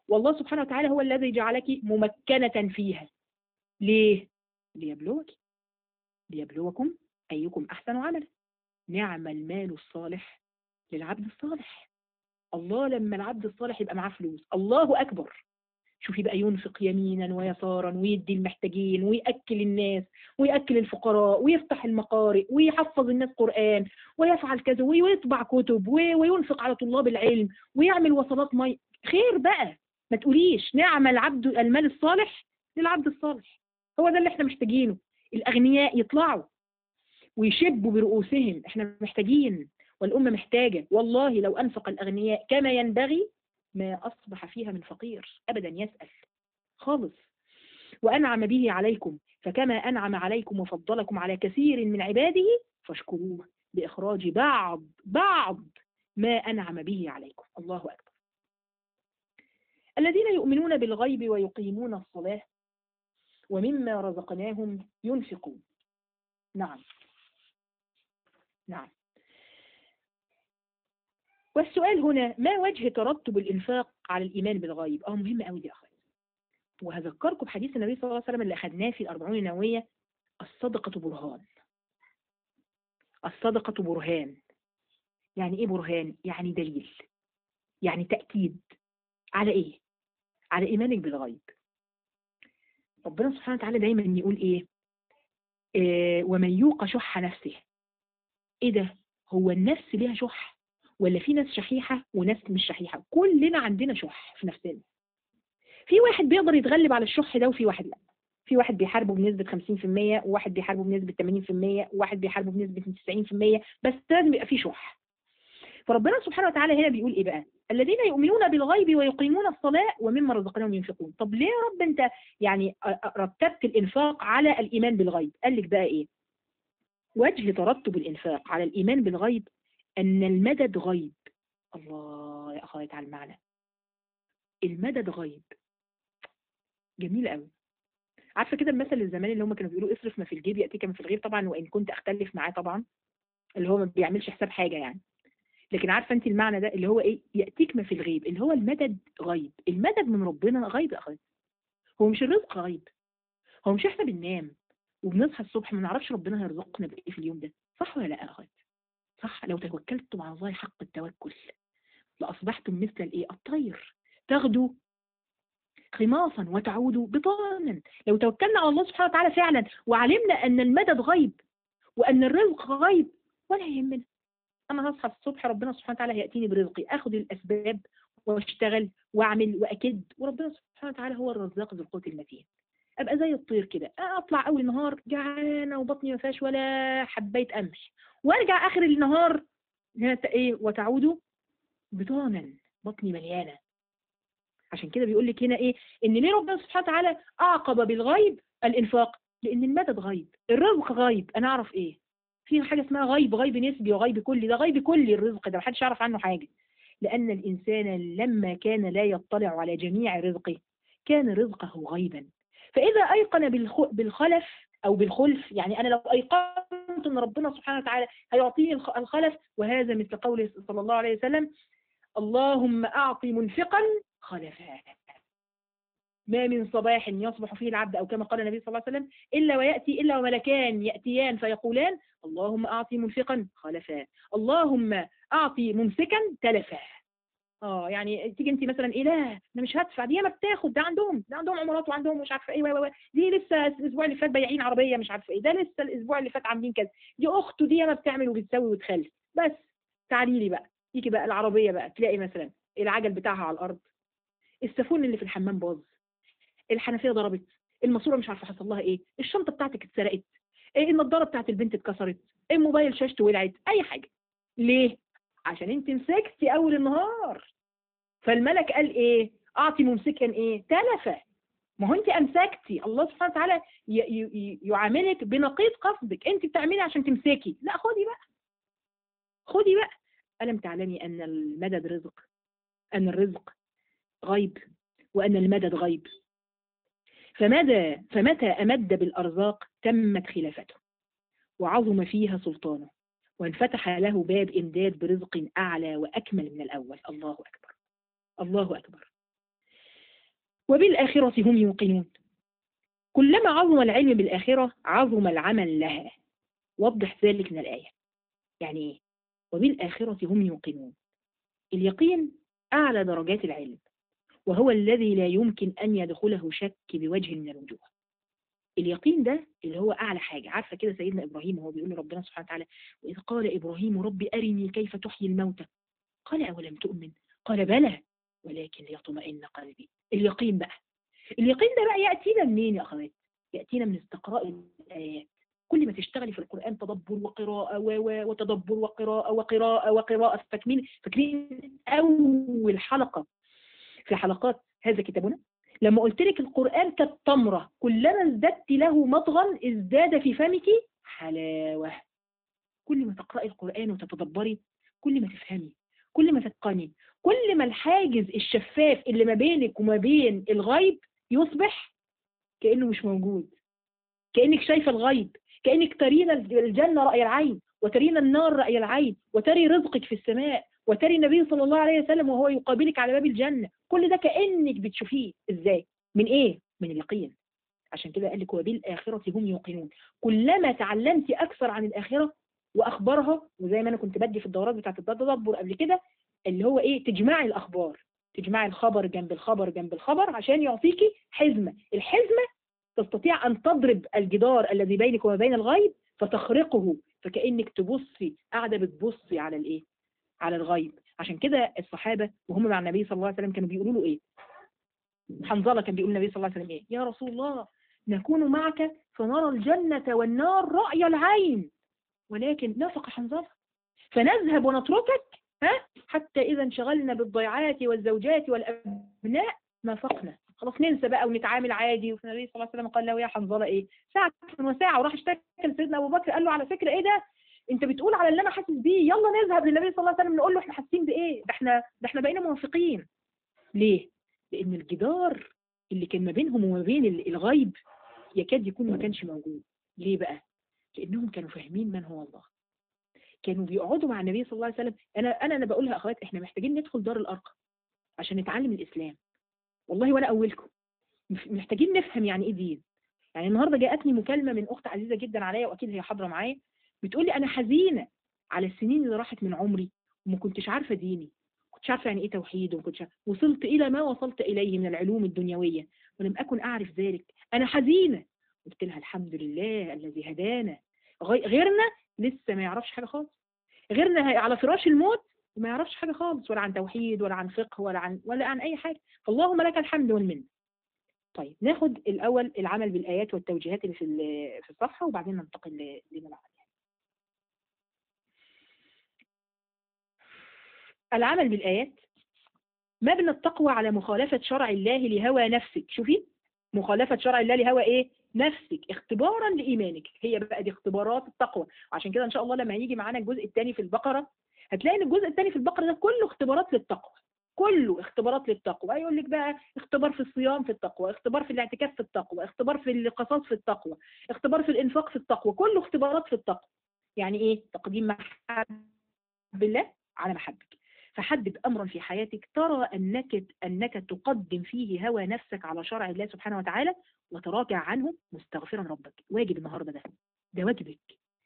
والله سبحانه وتعالى هو الذي جعلك ممكنة فيها ليه؟ ليبلوك ليبلوكم أيكم أحسن عملا نعم المال الصالح للعبد الصالح الله لما العبد الصالح يبقى معاه فلوس الله أكبر شوفي بقى ينفق يمينا ويسارا ويدي المحتاجين ويأكل الناس ويأكل الفقراء ويفتح المقارئ ويحفظ الناس قرآن ويفعل كذا ويطبع كتب وينفق على طلاب العلم ويعمل وصلات مي خير بقى ما تقوليش نعم العبد المال الصالح للعبد الصالح هو ده اللي احنا محتاجينه الأغنياء يطلعوا ويشبوا برؤوسهم احنا محتاجين والأمة محتاجة والله لو أنفق الأغنياء كما ينبغي ما أصبح فيها من فقير أبدا يسأل خالص وأنعم به عليكم فكما أنعم عليكم وفضلكم على كثير من عباده فاشكروه بإخراج بعض بعض ما أنعم به عليكم الله أكبر الذين يؤمنون بالغيب ويقيمون الصلاة ومما رزقناهم ينفقون نعم نعم والسؤال هنا ما وجه ترتب الإنفاق على الإيمان بالغيب اه مهم قوي دي أخوات وهذكركم بحديث النبي صلى الله عليه وسلم اللي أخذناه في الأربعون النووية الصدقة برهان الصدقة برهان يعني إيه برهان؟ يعني دليل يعني تأكيد على إيه؟ على إيمانك بالغيب ربنا سبحانه وتعالى دايما يقول إيه؟ إيه ومن يوق شح نفسه إيه ده؟ هو النفس ليها شح ولا في ناس شحيحة وناس مش شحيحة كلنا عندنا شح في نفسنا في واحد بيقدر يتغلب على الشح ده وفي واحد لا في واحد بيحاربه بنسبة 50% وواحد بيحاربه بنسبة 80% وواحد بيحاربه بنسبة 90% بس لازم يبقى في شح فربنا سبحانه وتعالى هنا بيقول ايه بقى الذين يؤمنون بالغيب ويقيمون الصلاة ومما رزقناهم ينفقون طب ليه يا رب انت يعني رتبت الانفاق على الايمان بالغيب قال لك بقى ايه وجه ترتب الانفاق على الايمان بالغيب ان المدد غيب الله يا اخوات على المعنى المدد غيب جميل قوي عارفه كده المثل الزمان اللي هم كانوا بيقولوا اصرف ما في الجيب ياتيك ما في الغيب طبعا وان كنت اختلف معاه طبعا اللي هو ما بيعملش حساب حاجه يعني لكن عارفه انت المعنى ده اللي هو ايه ياتيك ما في الغيب اللي هو المدد غيب المدد من ربنا غيب يا اخوات هو مش الرزق غيب هو مش احنا بننام وبنصحى الصبح ما نعرفش ربنا هيرزقنا بايه في اليوم ده صح ولا لا يا اخوات صح لو توكلتم على الله حق التوكل لاصبحتم مثل الايه الطير تغدو خماصا وتعود بطانا لو توكلنا على الله سبحانه وتعالى فعلا وعلمنا ان المدد غيب وان الرزق غيب ولا يهمنا انا هصحى الصبح ربنا سبحانه وتعالى هياتيني برزقي اخد الاسباب واشتغل واعمل واكد وربنا سبحانه وتعالى هو الرزاق ذو القوه المتين ابقى زي الطير كده اطلع اول النهار جعانه وبطني ما فيهاش ولا حبايه قمح وارجع اخر النهار هنا ايه وتعود بطانا بطني مليانه عشان كده بيقول لك هنا ايه ان ليه ربنا سبحانه وتعالى اعقب بالغيب الانفاق لان المدد غيب الرزق غيب انا اعرف ايه في حاجه اسمها غيب غيب نسبي وغيب كلي ده غيب كلي الرزق ده محدش يعرف عنه حاجه لان الانسان لما كان لا يطلع على جميع رزقه كان رزقه غيبا فاذا ايقن بالخلف او بالخلف يعني انا لو ايقنت ان ربنا سبحانه وتعالى هيعطيني الخلف وهذا مثل قوله صلى الله عليه وسلم اللهم اعطي منفقا خلفا ما من صباح يصبح فيه العبد أو كما قال النبي صلى الله عليه وسلم إلا ويأتي إلا وملكان يأتيان فيقولان اللهم أعطي منفقا خلفا اللهم أعطي ممسكا تلفا اه يعني تيجي انت مثلا ايه لا انا مش هدفع دي ما بتاخد ده عندهم ده عندهم عمارات وعندهم مش عارفه ايه و دي لسه الاسبوع اللي فات بايعين عربيه مش عارفه ايه ده لسه الاسبوع اللي فات عاملين كذا دي اخته دي ما بتعمل وبتسوي وتخلف بس تعالي لي بقى تيجي بقى العربيه بقى تلاقي مثلا العجل بتاعها على الارض السافون اللي في الحمام باظ الحنفيه ضربت الماسوره مش عارفه حصل لها ايه الشنطه بتاعتك اتسرقت إيه النضاره بتاعت البنت اتكسرت الموبايل شاشته ولعت اي حاجه ليه عشان انت مسكتي اول النهار فالملك قال ايه اعطي ممسكا ايه تلفه ما هو انت امسكتي الله سبحانه وتعالى يعاملك بنقيض قصدك انت بتعملي عشان تمسكي لا خدي بقى خدي بقى الم تعلمي ان المدد رزق ان الرزق غيب وان المدد غيب فماذا فمتى أمد بالأرزاق تمت خلافته وعظم فيها سلطانه وانفتح له باب إمداد برزق أعلى وأكمل من الأول الله أكبر الله أكبر وبالآخرة هم يوقنون كلما عظم العلم بالآخرة عظم العمل لها وضح ذلك من الآية يعني إيه؟ وبالآخرة هم يوقنون اليقين أعلى درجات العلم وهو الذي لا يمكن أن يدخله شك بوجه من الوجوه اليقين ده اللي هو أعلى حاجة عارفة كده سيدنا إبراهيم وهو بيقول لربنا سبحانه وتعالى وإذ قال إبراهيم ربي أرني كيف تحيي الموتى قال أولم تؤمن قال بلى ولكن ليطمئن قلبي اليقين بقى اليقين ده بقى يأتينا منين يا أخوات يأتينا من استقراء الآيات كل ما تشتغلي في القرآن تدبر وقراءة و و وتدبر وقراءة وقراءة وقراءة فاكرين فاكرين أول حلقة في حلقات هذا كتابنا لما قلت لك القرآن كالتمرة كلما ازددت له مضغا ازداد في فمك حلاوة كل ما تقرأي القرآن وتتدبري كل ما تفهمي كل ما تتقني كل ما الحاجز الشفاف اللي ما بينك وما بين الغيب يصبح كأنه مش موجود كأنك شايفة الغيب كأنك ترين الجنة رأي العين وترين النار رأي العين وتري رزقك في السماء وتري النبي صلى الله عليه وسلم وهو يقابلك على باب الجنة كل ده كأنك بتشوفيه ازاي من ايه من اليقين عشان كده قال لك وبالآخرة هم يوقنون كلما تعلمت أكثر عن الآخرة وأخبارها وزي ما أنا كنت بدي في الدورات بتاعت التدبر قبل كده اللي هو إيه تجمعي الأخبار تجمعي الخبر جنب الخبر جنب الخبر عشان يعطيكي حزمة الحزمة تستطيع أن تضرب الجدار الذي بينك وما بين الغيب فتخرقه فكأنك تبصي قاعدة بتبصي على الإيه على الغيب عشان كده الصحابة وهم مع النبي صلى الله عليه وسلم كانوا بيقولوا له إيه حنظلة كان بيقول النبي صلى الله عليه وسلم إيه يا رسول الله نكون معك فنرى الجنة والنار رأي العين ولكن نافق حنظلة فنذهب ونتركك ها حتى إذا انشغلنا بالضيعات والزوجات والأبناء نافقنا خلاص ننسى بقى ونتعامل عادي وفي النبي صلى الله عليه وسلم قال له يا حنظلة إيه ساعة وساعة وراح اشتكى لسيدنا أبو بكر قال له على فكرة إيه ده انت بتقول على اللي انا حاسس بيه يلا نذهب للنبي صلى الله عليه وسلم نقول له احنا حاسين بايه ده احنا ده احنا بقينا موافقين ليه لان الجدار اللي كان ما بينهم وما بين الغيب يكاد يكون ما كانش موجود ليه بقى لانهم كانوا فاهمين من هو الله كانوا بيقعدوا مع النبي صلى الله عليه وسلم انا انا انا بقولها اخوات احنا محتاجين ندخل دار الارقم عشان نتعلم الاسلام والله وانا اولكم محتاجين نفهم يعني ايه دين يعني النهارده جاءتني مكالمه من اخت عزيزه جدا عليا واكيد هي حاضره معايا بتقولي انا حزينه على السنين اللي راحت من عمري وما كنتش عارفه ديني كنتش عارفه يعني ايه توحيد وما كنتش عارفة. وصلت الى ما وصلت اليه من العلوم الدنيويه ولم اكن اعرف ذلك انا حزينه قلت لها الحمد لله الذي هدانا غيرنا لسه ما يعرفش حاجه خالص غيرنا على فراش الموت وما يعرفش حاجه خالص ولا عن توحيد ولا عن فقه ولا عن ولا عن اي حاجه فاللهم لك الحمد والمنه طيب ناخد الاول العمل بالايات والتوجيهات اللي في في الصفحه وبعدين ننتقل لما بعد العمل بالآيات مبنى التقوى على مخالفة شرع الله لهوى نفسك شوفي مخالفة شرع الله لهوى ايه نفسك اختبارا لإيمانك هي بقى دي اختبارات التقوى وعشان كده إن شاء الله لما يجي معانا الجزء الثاني في البقرة هتلاقي ان الجزء الثاني في البقرة ده كله اختبارات للتقوى كله اختبارات للتقوى يقول لك بقى اختبار في الصيام في التقوى اختبار في الاعتكاف في التقوى اختبار في القصاص في التقوى اختبار في الانفاق في التقوى كله اختبارات في التقوى يعني ايه تقديم محب الله على محبك فحدد أمرا في حياتك ترى أنك, أنك تقدم فيه هوى نفسك على شرع الله سبحانه وتعالى وتراجع عنه مستغفرا ربك واجب النهاردة ده ده واجبك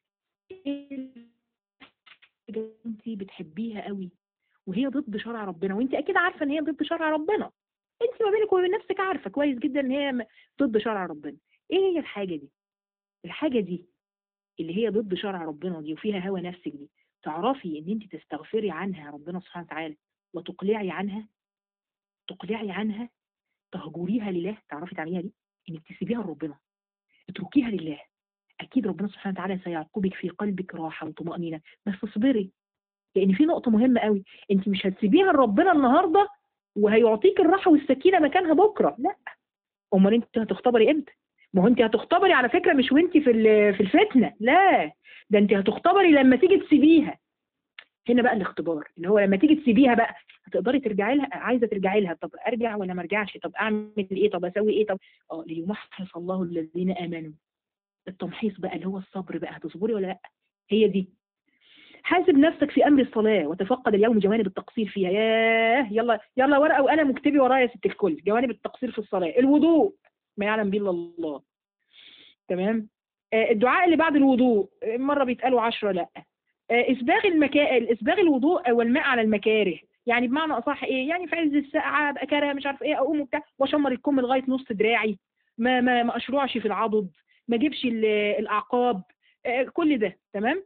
انت بتحبيها قوي وهي ضد شرع ربنا وانت اكيد عارفه ان هي ضد شرع ربنا انت ما بينك وبين نفسك عارفه كويس جدا ان هي ضد شرع ربنا ايه هي الحاجه دي الحاجه دي اللي هي ضد شرع ربنا دي وفيها هوى نفسك دي تعرفي ان انت تستغفري عنها ربنا سبحانه وتعالى وتقلعي عنها تقلعي عنها تهجريها لله تعرفي تعمليها دي انك تسيبيها لربنا اتركيها لله اكيد ربنا سبحانه وتعالى سيعقبك في قلبك راحه وطمانينه بس اصبري لان في نقطه مهمه قوي انت مش هتسيبيها لربنا النهارده وهيعطيك الراحه والسكينه مكانها بكره لا امال انت هتختبري امتى ما هو انت هتختبري على فكره مش وانت في في الفتنه لا ده انت هتختبري لما تيجي تسيبيها هنا بقى الاختبار اللي هو لما تيجي تسيبيها بقى هتقدري ترجعي لها عايزه ترجعي لها طب ارجع ولا ما ارجعش طب اعمل ايه طب اسوي ايه طب اه ليمحص الله الذين امنوا التمحيص بقى اللي هو الصبر بقى هتصبري ولا لا هي دي حاسب نفسك في امر الصلاه وتفقد اليوم جوانب التقصير فيها ياه يلا يلا ورقه وقلم واكتبي ورايا يا ست الكل جوانب التقصير في الصلاه الوضوء ما يعلم به الا الله تمام آه، الدعاء اللي بعد الوضوء آه، مره بيتقالوا عشرة لا آه، اسباغ المكا اسباغ الوضوء والماء على المكاره يعني بمعنى اصح ايه يعني في عز الساعه ابقى كاره مش عارف ايه اقوم وبتاع واشمر الكم لغايه نص دراعي ما ما ما اشرعش في العضد ما اجيبش ال- الاعقاب آه، كل ده تمام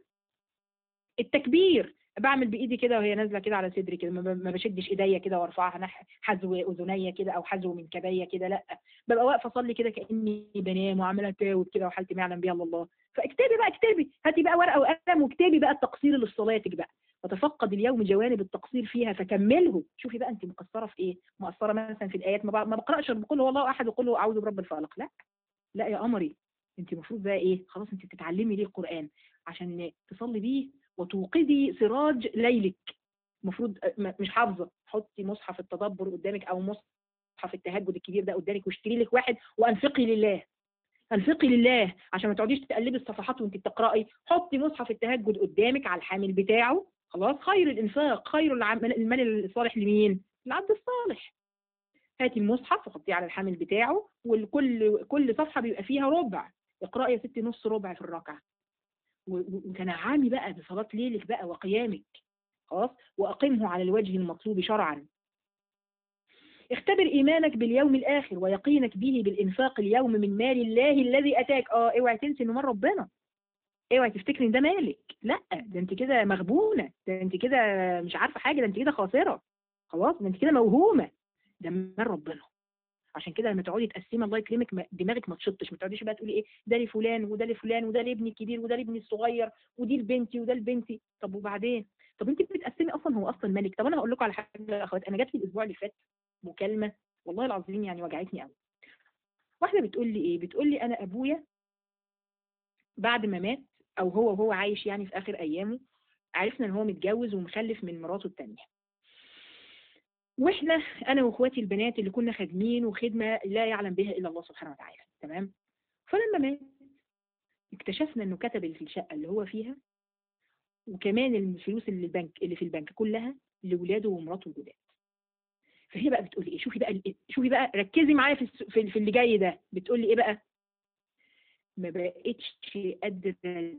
التكبير بعمل بايدي كده وهي نازله كده على صدري كده ما ب- ما بشدش ايديا كده وارفعها نح حذو اذنيا كده او حذو منكبيا كده لا ببقى واقفه اصلي كده كاني بنام وعماله تاوب كده وحالتي ما يعلم بيها الا الله فاكتبي بقى اكتبي هاتي بقى ورقه وقلم واكتبي بقى التقصير لصلاتك بقى وتفقد اليوم جوانب التقصير فيها فكمله شوفي بقى انت مقصره في ايه مقصره مثلا في الايات ما بق- ما بقراش بقول هو الله احد وقل هو اعوذ برب الفلق لا لا يا قمري انت المفروض بقى ايه خلاص انت بتتعلمي ليه القران عشان تصلي بيه وتوقدي سراج ليلك المفروض م- مش حافظه حطي مصحف التدبر قدامك او مصحف التهجد الكبير ده قدامك واشتري لك واحد وانفقي لله انفقي لله عشان ما تقعديش تقلبي الصفحات وانت بتقراي حطي مصحف التهجد قدامك على الحامل بتاعه خلاص خير الانفاق خير العمل المال الصالح لمين للعبد الصالح هاتي المصحف وحطيه على الحامل بتاعه والكل كل صفحه بيبقى فيها ربع اقراي يا ستي نص ربع في الركعه و- و- وتنعمي بقى بصلاه ليلك بقى وقيامك خلاص واقمه على الوجه المطلوب شرعا اختبر ايمانك باليوم الاخر ويقينك به بالانفاق اليوم من مال الله الذي اتاك اه اوعي تنسي انه مال ربنا اوعي تفتكري ان ده مالك لا ده انت كده مغبونه ده انت كده مش عارفه حاجه ده انت كده خاسره خلاص ده انت كده موهومه ده مال ربنا عشان كده لما تقعدي تقسمي الله يكرمك ما- دماغك ما تشطش ما تقعديش بقى تقولي ايه ده لفلان وده لفلان وده لابني الكبير وده لابني الصغير ودي لبنتي وده لبنتي طب وبعدين طب انت بتقسمي اصلا هو اصلا مالك طب انا هقول لكم على حاجه يا اخوات انا جات لي الاسبوع اللي فات مكالمه والله العظيم يعني وجعتني قوي واحده بتقول لي ايه بتقول لي انا ابويا بعد ما مات او هو وهو عايش يعني في اخر ايامه عرفنا ان هو متجوز ومخلف من مراته التانية واحنا انا واخواتي البنات اللي كنا خادمين وخدمه لا يعلم بها الا الله سبحانه وتعالى تمام فلما مات اكتشفنا انه كتب اللي في الشقه اللي هو فيها وكمان الفلوس اللي البنك اللي في البنك كلها لاولاده ومراته الجداد فهي بقى بتقول لي ايه شوفي بقى ال- شوفي بقى ركزي معايا في الس- في في اللي جاي ده بتقول لي ايه بقى ما بقتش قادره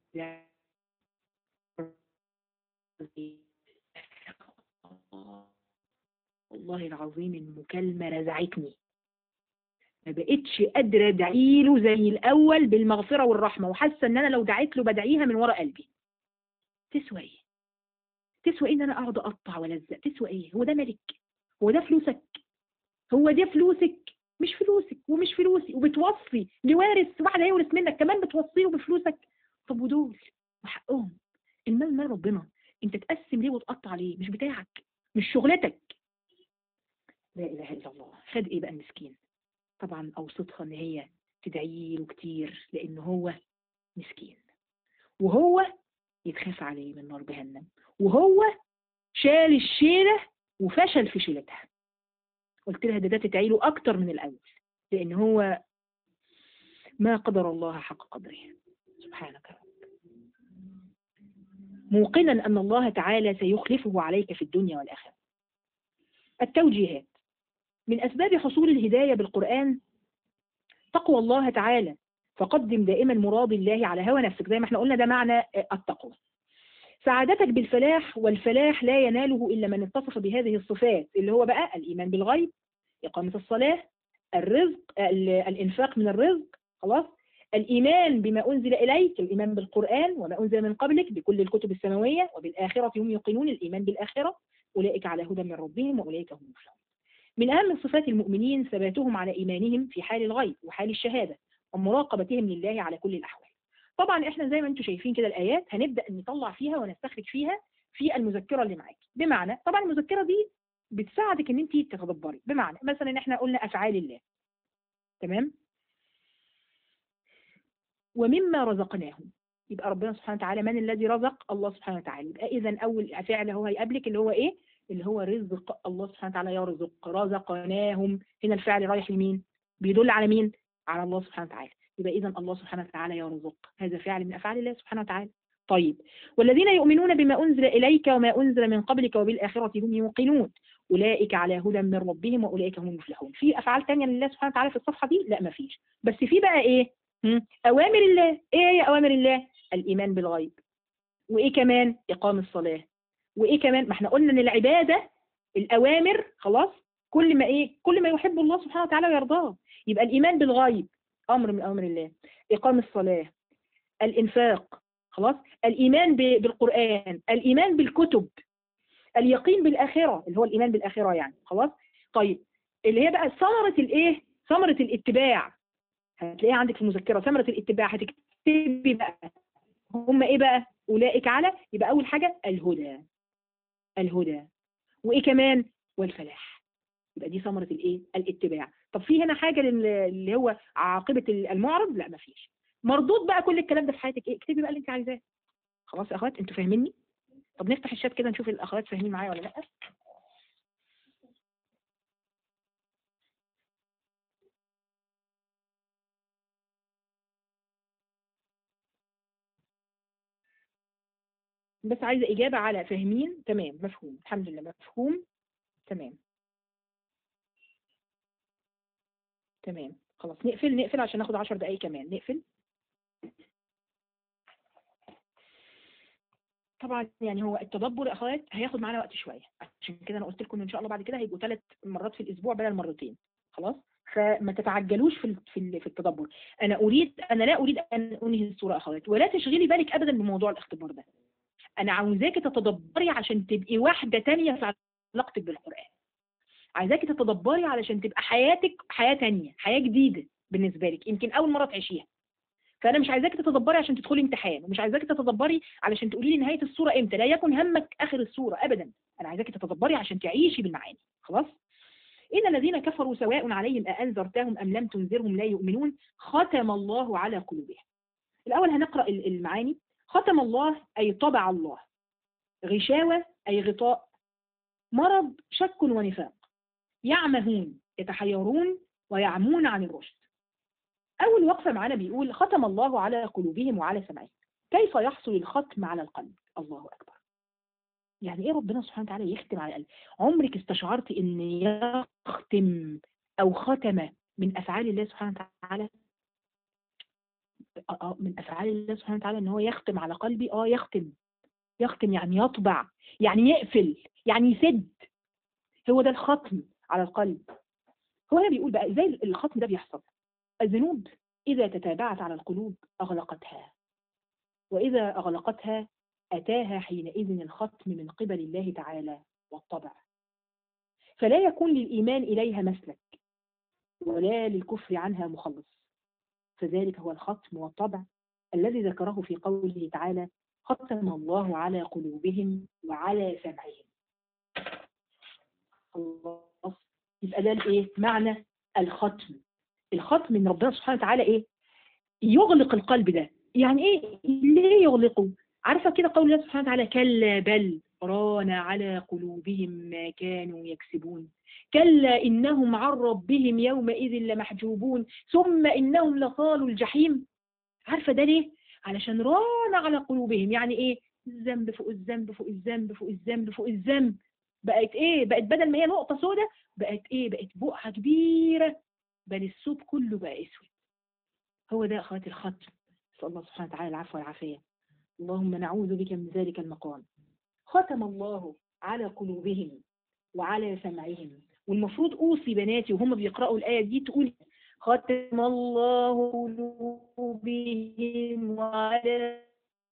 والله العظيم المكالمة رزعتني ما بقتش قادرة ادعي له زي الأول بالمغفرة والرحمة وحاسة إن أنا لو دعيت له بدعيها من ورا قلبي تسوى إيه؟ تسوى إيه إن أنا أقعد أقطع وألزق؟ تسوى إيه؟ هو ده ملك؟ هو ده فلوسك؟ هو ده فلوسك؟ مش فلوسك ومش فلوسي وبتوصي لوارث واحد هيورث منك كمان بتوصيه بفلوسك طب ودول وحقهم المال مال ربنا انت تقسم ليه وتقطع ليه مش بتاعك مش شغلتك لا اله الا الله خد ايه بقى المسكين طبعا اوصتها ان هي تدعي له كتير لان هو مسكين وهو يتخاف عليه من نار جهنم وهو شال الشيله وفشل في شيلتها قلت لها ده ده تدعي له اكتر من الاول لان هو ما قدر الله حق قدره سبحانك يا رب موقنا ان الله تعالى سيخلفه عليك في الدنيا والاخره التوجيهات من أسباب حصول الهداية بالقرآن تقوى الله تعالى فقدم دائما مراد الله على هوى نفسك زي ما احنا قلنا ده معنى التقوى سعادتك بالفلاح والفلاح لا يناله إلا من اتصف بهذه الصفات اللي هو بقى الإيمان بالغيب إقامة الصلاة الرزق ال- الإنفاق من الرزق خلاص الإيمان بما أنزل إليك الإيمان بالقرآن وما أنزل من قبلك بكل الكتب السماوية وبالآخرة هم يوقنون الإيمان بالآخرة أولئك على هدى من ربهم وأولئك هم المفلحون من أهم صفات المؤمنين ثباتهم على إيمانهم في حال الغيب وحال الشهادة ومراقبتهم لله على كل الأحوال طبعا احنا زي ما انتم شايفين كده الآيات هنبدأ نطلع فيها ونستخرج فيها في المذكرة اللي معاك بمعنى طبعا المذكرة دي بتساعدك ان انت تتدبري بمعنى مثلا احنا قلنا أفعال الله تمام ومما رزقناهم يبقى ربنا سبحانه وتعالى من الذي رزق الله سبحانه وتعالى يبقى اذا اول فعل هو هيقابلك اللي هو ايه اللي هو رزق الله سبحانه وتعالى يرزق رزقناهم هنا الفعل رايح لمين بيدل على مين على الله سبحانه وتعالى يبقى اذا الله سبحانه وتعالى يرزق هذا فعل من افعال الله سبحانه وتعالى طيب والذين يؤمنون بما أنزل إليك وما أنزل من قبلك وبالآخرة هم يوقنون أولئك على هدى من ربهم وأولئك هم المفلحون في أفعال تانية لله سبحانه وتعالى في الصفحة دي لا ما فيش بس في بقى إيه هم؟ أوامر الله إيه هي أوامر الله الإيمان بالغيب وإيه كمان إقام الصلاة وإيه كمان ما احنا قلنا إن العبادة الأوامر خلاص كل ما إيه كل ما يحب الله سبحانه وتعالى ويرضاه يبقى الإيمان بالغيب أمر من أوامر الله إقام الصلاة الإنفاق خلاص الإيمان ب- بالقرآن الإيمان بالكتب اليقين بالآخرة اللي هو الإيمان بالآخرة يعني خلاص طيب اللي هي بقى ثمرة الإيه ثمرة الاتباع هتلاقيها عندك في المذكرة ثمرة الاتباع هتكتبي بقى هم إيه بقى أولئك على يبقى أول حاجة الهدى الهدى وإيه كمان والفلاح يبقى دي ثمرة الإيه الاتباع طب في هنا حاجة لل- اللي هو عاقبة المعرض لا مفيش مردود بقى كل الكلام ده في حياتك ايه اكتبي بقى اللي انت عايزاه خلاص يا اخوات انتوا فاهميني طب نفتح الشات كده نشوف الاخوات فاهمين معايا ولا لا بس عايزه اجابه على فاهمين تمام مفهوم الحمد لله مفهوم تمام تمام خلاص نقفل نقفل عشان ناخد 10 دقايق كمان نقفل طبعا يعني هو التدبر يا اخوات هياخد معانا وقت شويه عشان كده انا قلت لكم ان شاء الله بعد كده هيبقوا ثلاث مرات في الاسبوع بدل مرتين خلاص فما تتعجلوش في ال- في ال- في التدبر انا اريد انا لا اريد ان انهي الصوره يا اخوات ولا تشغلي بالك ابدا بموضوع الاختبار ده انا عاوزاكي تتدبري عشان تبقي واحده تانية في علاقتك بالقران عايزاكي تتدبري علشان تبقى حياتك حياه تانية حياه جديده بالنسبه لك يمكن اول مره تعيشيها فانا مش عايزاكي تتدبري عشان تدخلي امتحان ومش عايزاكي تتدبري علشان تقولي لي نهايه الصوره امتى لا يكن همك اخر الصوره ابدا انا عايزاكي تتدبري عشان تعيشي بالمعاني خلاص ان الذين كفروا سواء عليهم أأنذرتهم ام لم تنذرهم لا يؤمنون ختم الله على قلوبهم الاول هنقرا ال- المعاني ختم الله اي طبع الله غشاوه اي غطاء مرض شك ونفاق يعمهون يتحيرون ويعمون عن الرشد أول وقفة معانا بيقول ختم الله على قلوبهم وعلى سمعهم كيف يحصل الختم على القلب الله أكبر يعني إيه ربنا سبحانه وتعالى يختم على القلب عمرك استشعرت إن يختم أو ختم من أفعال الله سبحانه وتعالى آه، آه، من أفعال الله سبحانه وتعالى إن هو يختم على قلبي آه يختم يختم يعني يطبع يعني يقفل يعني يسد هو ده الختم على القلب هو هنا بيقول بقى ازاي الختم ده بيحصل الذنوب إذا تتابعت على القلوب أغلقتها وإذا أغلقتها أتاها حينئذ الختم من قبل الله تعالى والطبع فلا يكون للإيمان إليها مسلك ولا للكفر عنها مخلص فذلك هو الختم والطبع الذي ذكره في قوله تعالى ختم الله على قلوبهم وعلى سمعهم خلاص يبقى ده الايه معنى الختم الختم من ربنا سبحانه وتعالى ايه يغلق القلب ده يعني ايه ليه يغلقه عارفه كده قول الله سبحانه وتعالى كلا بل ران على قلوبهم ما كانوا يكسبون كلا انهم عن ربهم يومئذ لمحجوبون ثم انهم لصالوا الجحيم عارفه ده ليه علشان ران على قلوبهم يعني ايه الذنب فوق الذنب فوق الذنب فوق الذنب فوق الذنب بقت ايه بقت بدل ما هي نقطه سوداء بقت ايه بقت بقعه كبيره بل الثوب كله بقى اسود هو ده اخواتي الختم نسال الله سبحانه وتعالى العفو والعافيه اللهم نعوذ بك من ذلك المقام ختم الله على قلوبهم وعلى سمعهم والمفروض اوصي بناتي وهم بيقراوا الايه دي تقول ختم الله قلوبهم وعلى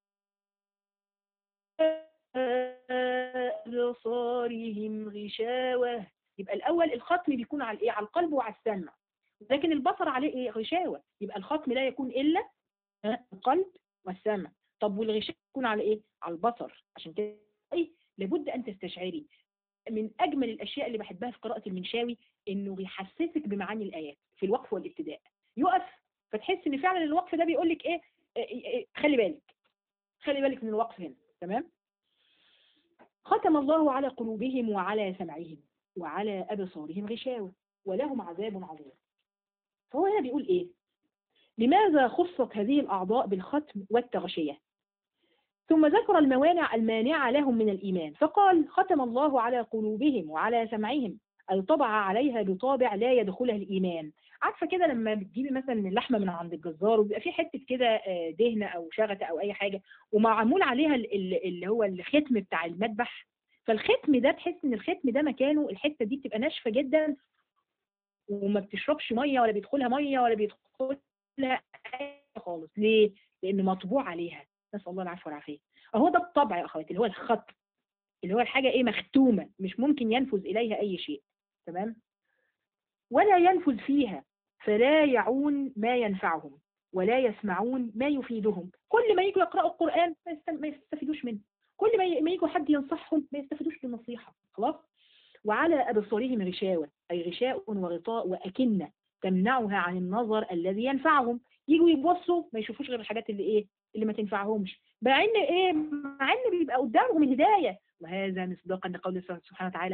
أبصارهم غشاوة يبقى الأول الختم بيكون على إيه؟ على القلب وعلى السمع لكن البصر عليه إيه؟ غشاوة يبقى الختم لا يكون إلا ها، القلب والسمع طب والغشاوة يكون على إيه؟ على البصر عشان كده إيه؟ لابد أن تستشعري من أجمل الأشياء اللي بحبها في قراءة المنشاوي إنه بيحسسك بمعاني الآيات في الوقف والابتداء يقف فتحس إن فعلا الوقف ده بيقول لك إيه؟ إيه، إيه، خلي بالك خلي بالك من الوقف هنا تمام؟ ختم الله على قلوبهم وعلى سمعهم وعلى أبصارهم غشاوة ولهم عذاب عظيم فهو هنا بيقول إيه لماذا خصت هذه الأعضاء بالختم والتغشية ثم ذكر الموانع المانعة لهم من الإيمان فقال ختم الله على قلوبهم وعلى سمعهم أي طبع عليها بطابع لا يدخلها الإيمان عارفة كده لما بتجيبي مثلا اللحمة من عند الجزار وبيبقى في حتة كده آه، دهنة أو شغتة أو أي حاجة ومعمول عليها ال- ال- اللي هو الختم بتاع المذبح فالختم ده تحس ان الختم ده مكانه الحته دي بتبقى ناشفه جدا وما بتشربش ميه ولا بيدخلها ميه ولا بيدخلها اي خالص ليه؟ لان مطبوع عليها نسال الله العفو والعافيه اهو ده الطبع يا اخواتي اللي هو الخط اللي هو الحاجه ايه مختومه مش ممكن ينفذ اليها اي شيء تمام ولا ينفذ فيها فلا يعون ما ينفعهم ولا يسمعون ما يفيدهم كل ما يجوا يقرأوا القرآن ما يست- ما يستفيدوش منه كل ما ي- ما يجوا حد ينصحهم ما يستفيدوش بالنصيحة خلاص وعلى أبصارهم غشاوة أي غشاء وغطاء وأكنة تمنعها عن النظر الذي ينفعهم يجوا يبصوا ما يشوفوش غير الحاجات اللي إيه اللي ما تنفعهمش مع إن إيه مع إن بيبقى قدامهم الهداية وهذا مصداقا لقول الله سبحانه وتعالى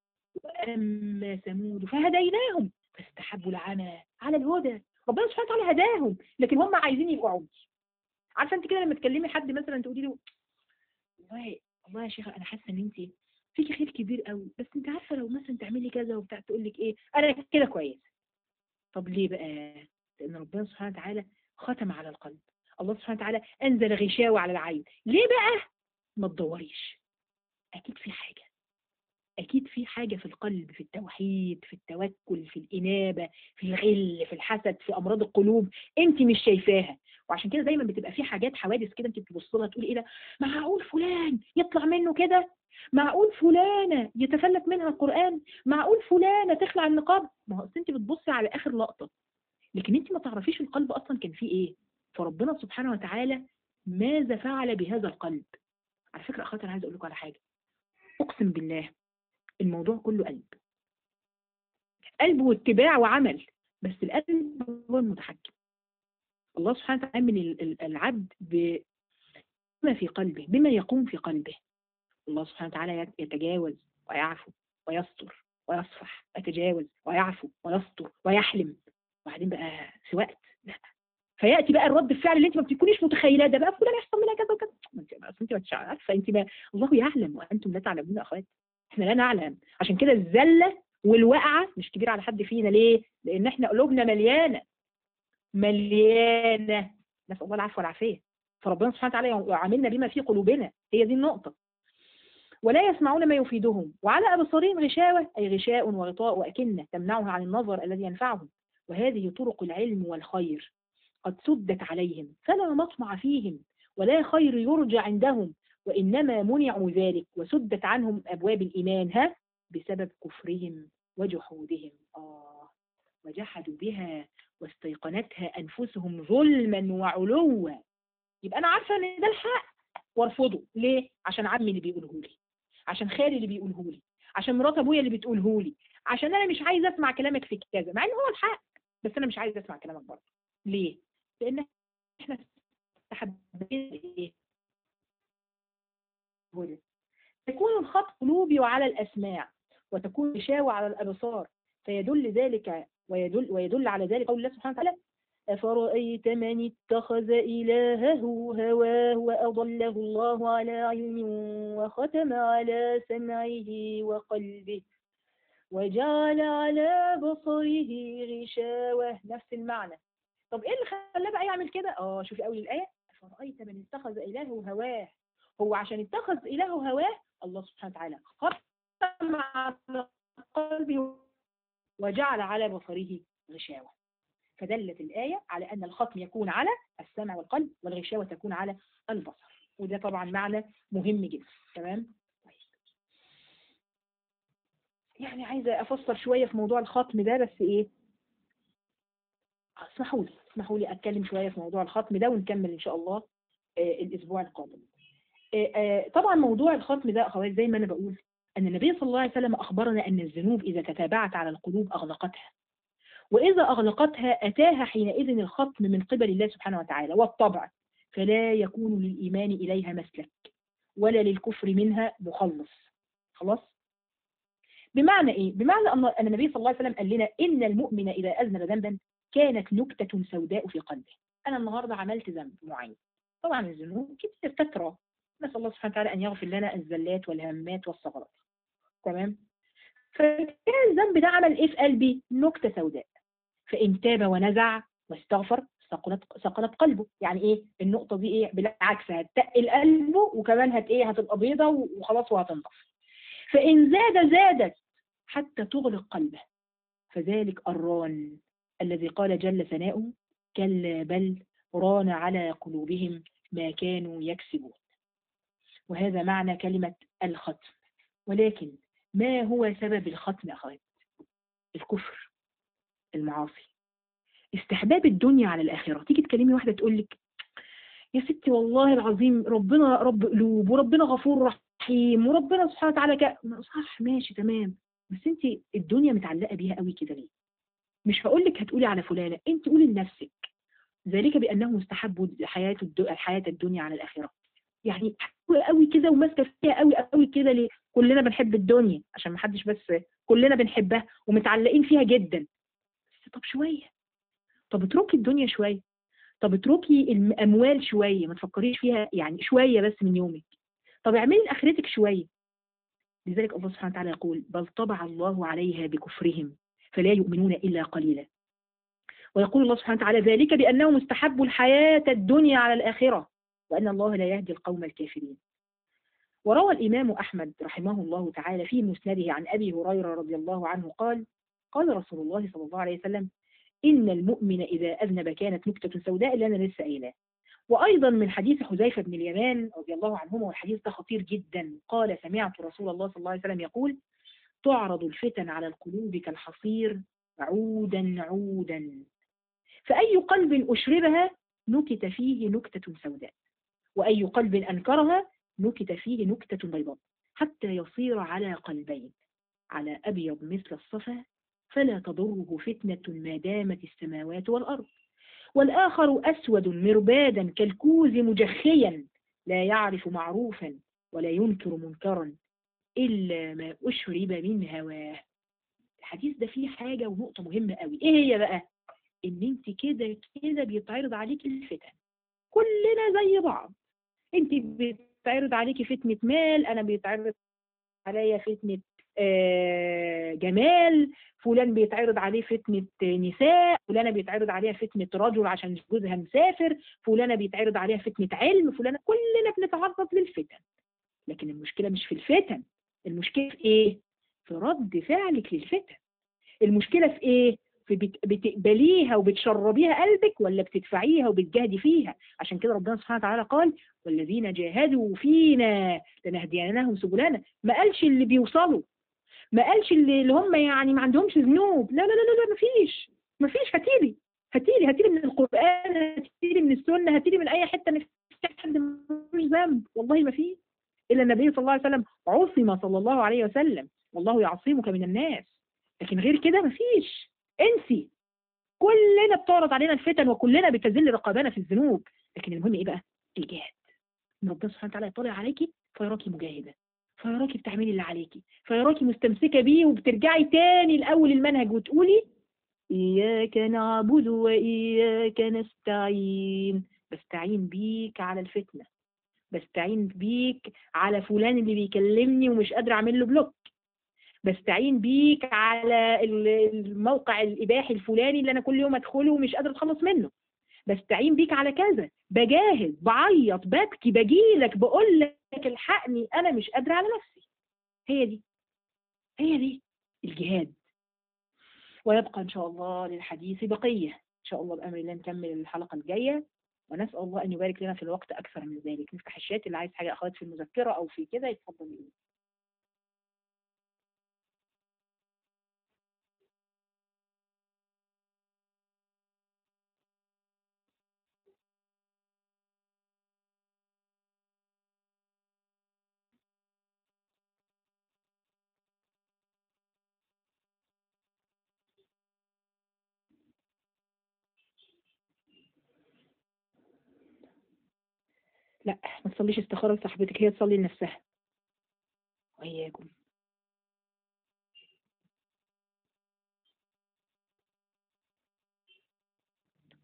وأما ثمود فهديناهم فاستحبوا العمى على الهدى ربنا سبحانه وتعالى هداهم لكن هم عايزين يبقوا عمي عارفه انت كده لما تكلمي حد مثلا تقولي له والله والله يا شيخه انا حاسه ان انت فيكي خير كبير قوي بس انت عارفه لو مثلا تعملي كذا وبتاع تقول لك ايه انا كده كويس طب ليه بقى لان ربنا سبحانه وتعالى ختم على القلب الله سبحانه وتعالى انزل غشاوه على العين ليه بقى ما تدوريش اكيد في حاجه أكيد في حاجة في القلب في التوحيد في التوكل في الإنابة في الغل في الحسد في أمراض القلوب أنت مش شايفاها وعشان كده دايما بتبقى في حاجات حوادث كده أنت بتبص لها تقولي إيه ده معقول فلان يطلع منه كده معقول فلانة يتفلت منها القرآن معقول فلانة تخلع النقاب ما هو أصل أنت بتبصي على آخر لقطة لكن أنت ما تعرفيش القلب أصلا كان فيه إيه فربنا سبحانه وتعالى ماذا فعل بهذا القلب على فكرة أخواتي أنا عايزة أقول لكم على حاجة أقسم بالله الموضوع كله قلب قلب واتباع وعمل بس القلب هو المتحكم الله سبحانه وتعالى من ال- ال- العبد بما في قلبه بما يقوم في قلبه الله سبحانه وتعالى يت- يتجاوز ويعفو ويستر ويصفح ويتجاوز ويعفو ويستر ويحلم وبعدين بقى في وقت لا فياتي بقى الرد الفعل اللي انت ما بتكونيش متخيلاه ده بقى فلان يحصل منها كذا وكذا ما انت أصل انت مش عارفه انت بقى الله يعلم وانتم لا تعلمون يا اخواتي احنا لا نعلم عشان كده الزله والوقعه مش كبيره على حد فينا ليه؟ لان احنا قلوبنا مليانه مليانه نسال الله العفو والعافيه فربنا سبحانه وتعالى يعاملنا بما في قلوبنا هي دي النقطه ولا يسمعون ما يفيدهم وعلى ابصارهم غشاوه اي غشاء وغطاء واكنه تمنعها عن النظر الذي ينفعهم وهذه طرق العلم والخير قد سدت عليهم فلا مطمع فيهم ولا خير يرجى عندهم وإنما منعوا ذلك وسدت عنهم أبواب الإيمان ها بسبب كفرهم وجحودهم آه وجحدوا بها واستيقنتها أنفسهم ظلما وعلوا يبقى أنا عارفة إن ده الحق وارفضه ليه؟ عشان عمي اللي بيقوله لي عشان خالي اللي بيقوله لي عشان مرات أبويا اللي بتقوله لي عشان أنا مش عايزة أسمع كلامك في كذا مع إن هو الحق بس أنا مش عايزة أسمع كلامك برضه ليه؟ لأن إحنا حابين إيه؟ هدى تكون الخط قلوبي وعلى الأسماع وتكون غشاوة على الأبصار فيدل ذلك ويدل ويدل على ذلك قول الله سبحانه وتعالى أفرأيت من اتخذ إلهه هواه وأضله الله على علم وختم على سمعه وقلبه وجعل على بصره غشاوة نفس المعنى طب ايه اللي خلاه بقى يعمل كده اه شوفي اول الايه أفرأيت من اتخذ إلهه هواه هو عشان اتخذ إلهه هواه الله سبحانه وتعالى ختم على قلبه وجعل على بصره غشاوة فدلت الآية على أن الختم يكون على السمع والقلب والغشاوة تكون على البصر وده طبعا معنى مهم جدا تمام يعني عايزة أفسر شوية في موضوع الختم ده بس إيه اسمحوا لي اسمحوا لي أتكلم شوية في موضوع الختم ده ونكمل إن شاء الله آه الأسبوع القادم آه آه طبعا موضوع الختم ده أخوات زي ما أنا بقول أن النبي صلى الله عليه وسلم أخبرنا أن الذنوب إذا تتابعت على القلوب أغلقتها وإذا أغلقتها أتاها حينئذ الختم من قبل الله سبحانه وتعالى والطبع فلا يكون للإيمان إليها مسلك ولا للكفر منها مخلص خلاص بمعنى إيه؟ بمعنى أن النبي صلى الله عليه وسلم قال لنا إن المؤمن إذا أذنب ذنبا كانت نكتة سوداء في قلبه أنا النهاردة عملت ذنب معين طبعا الذنوب كتير تترى نسأل الله سبحانه وتعالى أن يغفر لنا الزلات والهمات والصغرات تمام فكان الذنب ده عمل إيه في قلبي نكتة سوداء فإن تاب ونزع واستغفر سقلت سقلت قلبه يعني ايه النقطة دي ايه بالعكس هتقل قلبه وكمان هت ايه هتبقى بيضة وخلاص وهتنضف فإن زاد زادت حتى تغلق قلبه فذلك الران الذي قال جل ثناؤه كلا بل ران على قلوبهم ما كانوا يكسبون وهذا معنى كلمة الختم ولكن ما هو سبب الختم يا أخوات الكفر المعاصي استحباب الدنيا على الآخرة تيجي تكلمي واحدة تقول لك يا ستي والله العظيم ربنا رب قلوب وربنا غفور رحيم وربنا سبحانه وتعالى ك... صح ماشي تمام بس انت الدنيا متعلقة بيها قوي كده ليه مش هقول لك هتقولي على فلانة انت قولي لنفسك ذلك بأنهم استحبوا حياة الحياة الدنيا على الآخرة يعني قوي قوي كده وماسكه فيها قوي قوي كده ليه كلنا بنحب الدنيا عشان ما حدش بس كلنا بنحبها ومتعلقين فيها جدا بس طب شويه طب اتركي الدنيا شويه طب اتركي الاموال شويه ما تفكريش فيها يعني شويه بس من يومك طب اعملي لاخرتك شويه لذلك الله سبحانه وتعالى يقول بل طبع الله عليها بكفرهم فلا يؤمنون الا قليلا ويقول الله سبحانه وتعالى ذلك بانهم استحبوا الحياه الدنيا على الاخره وأن الله لا يهدي القوم الكافرين وروى الإمام أحمد رحمه الله تعالى في مسنده عن أبي هريرة رضي الله عنه قال قال رسول الله صلى الله عليه وسلم إن المؤمن إذا أذنب كانت نكتة سوداء اللي أنا لسه قايلاه وأيضا من حديث حذيفة بن اليمان رضي الله عنهما والحديث ده خطير جدا قال سمعت رسول الله صلى الله عليه وسلم يقول تعرض الفتن على القلوب كالحصير عودا عودا فأي قلب أشربها نكت فيه نكتة سوداء وأي قلب أنكرها نكت فيه نكتة بيضاء حتى يصير على قلبين على أبيض مثل الصفا فلا تضره فتنة ما دامت السماوات والأرض والآخر أسود مربادا كالكوز مجخيا لا يعرف معروفا ولا ينكر منكرا إلا ما أشرب من هواه الحديث ده فيه حاجة ونقطة مهمة قوي إيه هي بقى؟ إن أنت كده كده بيتعرض عليك الفتن كلنا زي بعض انت بيتعرض عليكي فتنة مال انا بيتعرض عليا فتنة آه جمال فلان بيتعرض عليه فتنة نساء فلانة بيتعرض عليها فتنة رجل عشان جوزها مسافر فلانة بيتعرض عليها فتنة علم فلانة كلنا بنتعرض للفتن لكن المشكلة مش في الفتن المشكلة في ايه في رد فعلك للفتن المشكلة في ايه في بتقبليها وبتشربيها قلبك ولا بتدفعيها وبتجاهدي فيها عشان كده ربنا سبحانه وتعالى قال والذين جاهدوا فينا لنهدينهم سبلنا ما قالش اللي بيوصلوا ما قالش اللي, اللي هم يعني ما عندهمش ذنوب لا لا لا لا ما فيش ما فيش هاتيلي هاتيلي هاتيلي من القرآن هاتيلي من السنة هاتيلي من أي حتة في حد ملوش ذنب والله ما فيه إلا النبي صلى الله عليه وسلم عصم صلى الله عليه وسلم والله يعصمك من الناس لكن غير كده ما فيش انسي كلنا بتعرض علينا الفتن وكلنا بتذل رقابنا في الذنوب لكن المهم ايه بقى الجهاد ان ربنا سبحانه وتعالى يطلع عليكي فيراكي مجاهده فيراكي بتعملي اللي عليكي فيراكي مستمسكه بيه وبترجعي تاني لاول المنهج وتقولي اياك نعبد واياك نستعين بستعين بيك على الفتنه بستعين بيك على فلان اللي بيكلمني ومش قادره اعمل له بلوك بستعين بيك على الموقع الإباحي الفلاني اللي أنا كل يوم أدخله ومش قادر أتخلص منه بستعين بيك على كذا بجاهد بعيط ببكي بجيلك بقول لك الحقني أنا مش قادرة على نفسي هي دي هي دي الجهاد ويبقى إن شاء الله للحديث بقية إن شاء الله بأمر الله نكمل الحلقة الجاية ونسأل الله أن يبارك لنا في الوقت أكثر من ذلك نفتح الشات اللي عايز حاجة أخوات في المذكرة أو في كده يتفضل يقول لا ما تصليش استخارة لصاحبتك هي تصلي لنفسها وإياكم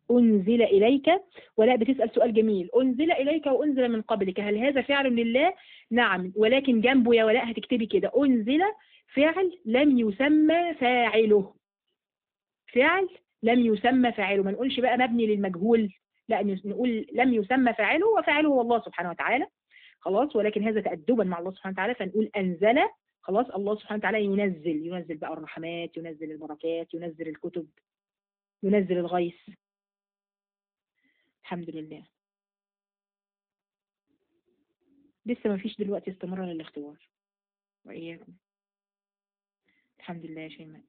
أنزل إليك ولا بتسأل سؤال جميل أنزل إليك وأنزل من قبلك هل هذا فعل لله نعم ولكن جنبه يا ولاء هتكتبي كده أنزل فعل لم يسمى فاعله فعل لم يسمى فاعله ما نقولش بقى مبني للمجهول لا نقول لم يسمى فاعله وفاعله هو الله سبحانه وتعالى خلاص ولكن هذا تأدبا مع الله سبحانه وتعالى فنقول أنزل خلاص الله سبحانه وتعالى ينزل ينزل بقى الرحمات ينزل البركات ينزل الكتب ينزل الغيث الحمد لله لسه ما فيش دلوقتي استمرار للاختبار وإياكم الحمد لله يا شيماء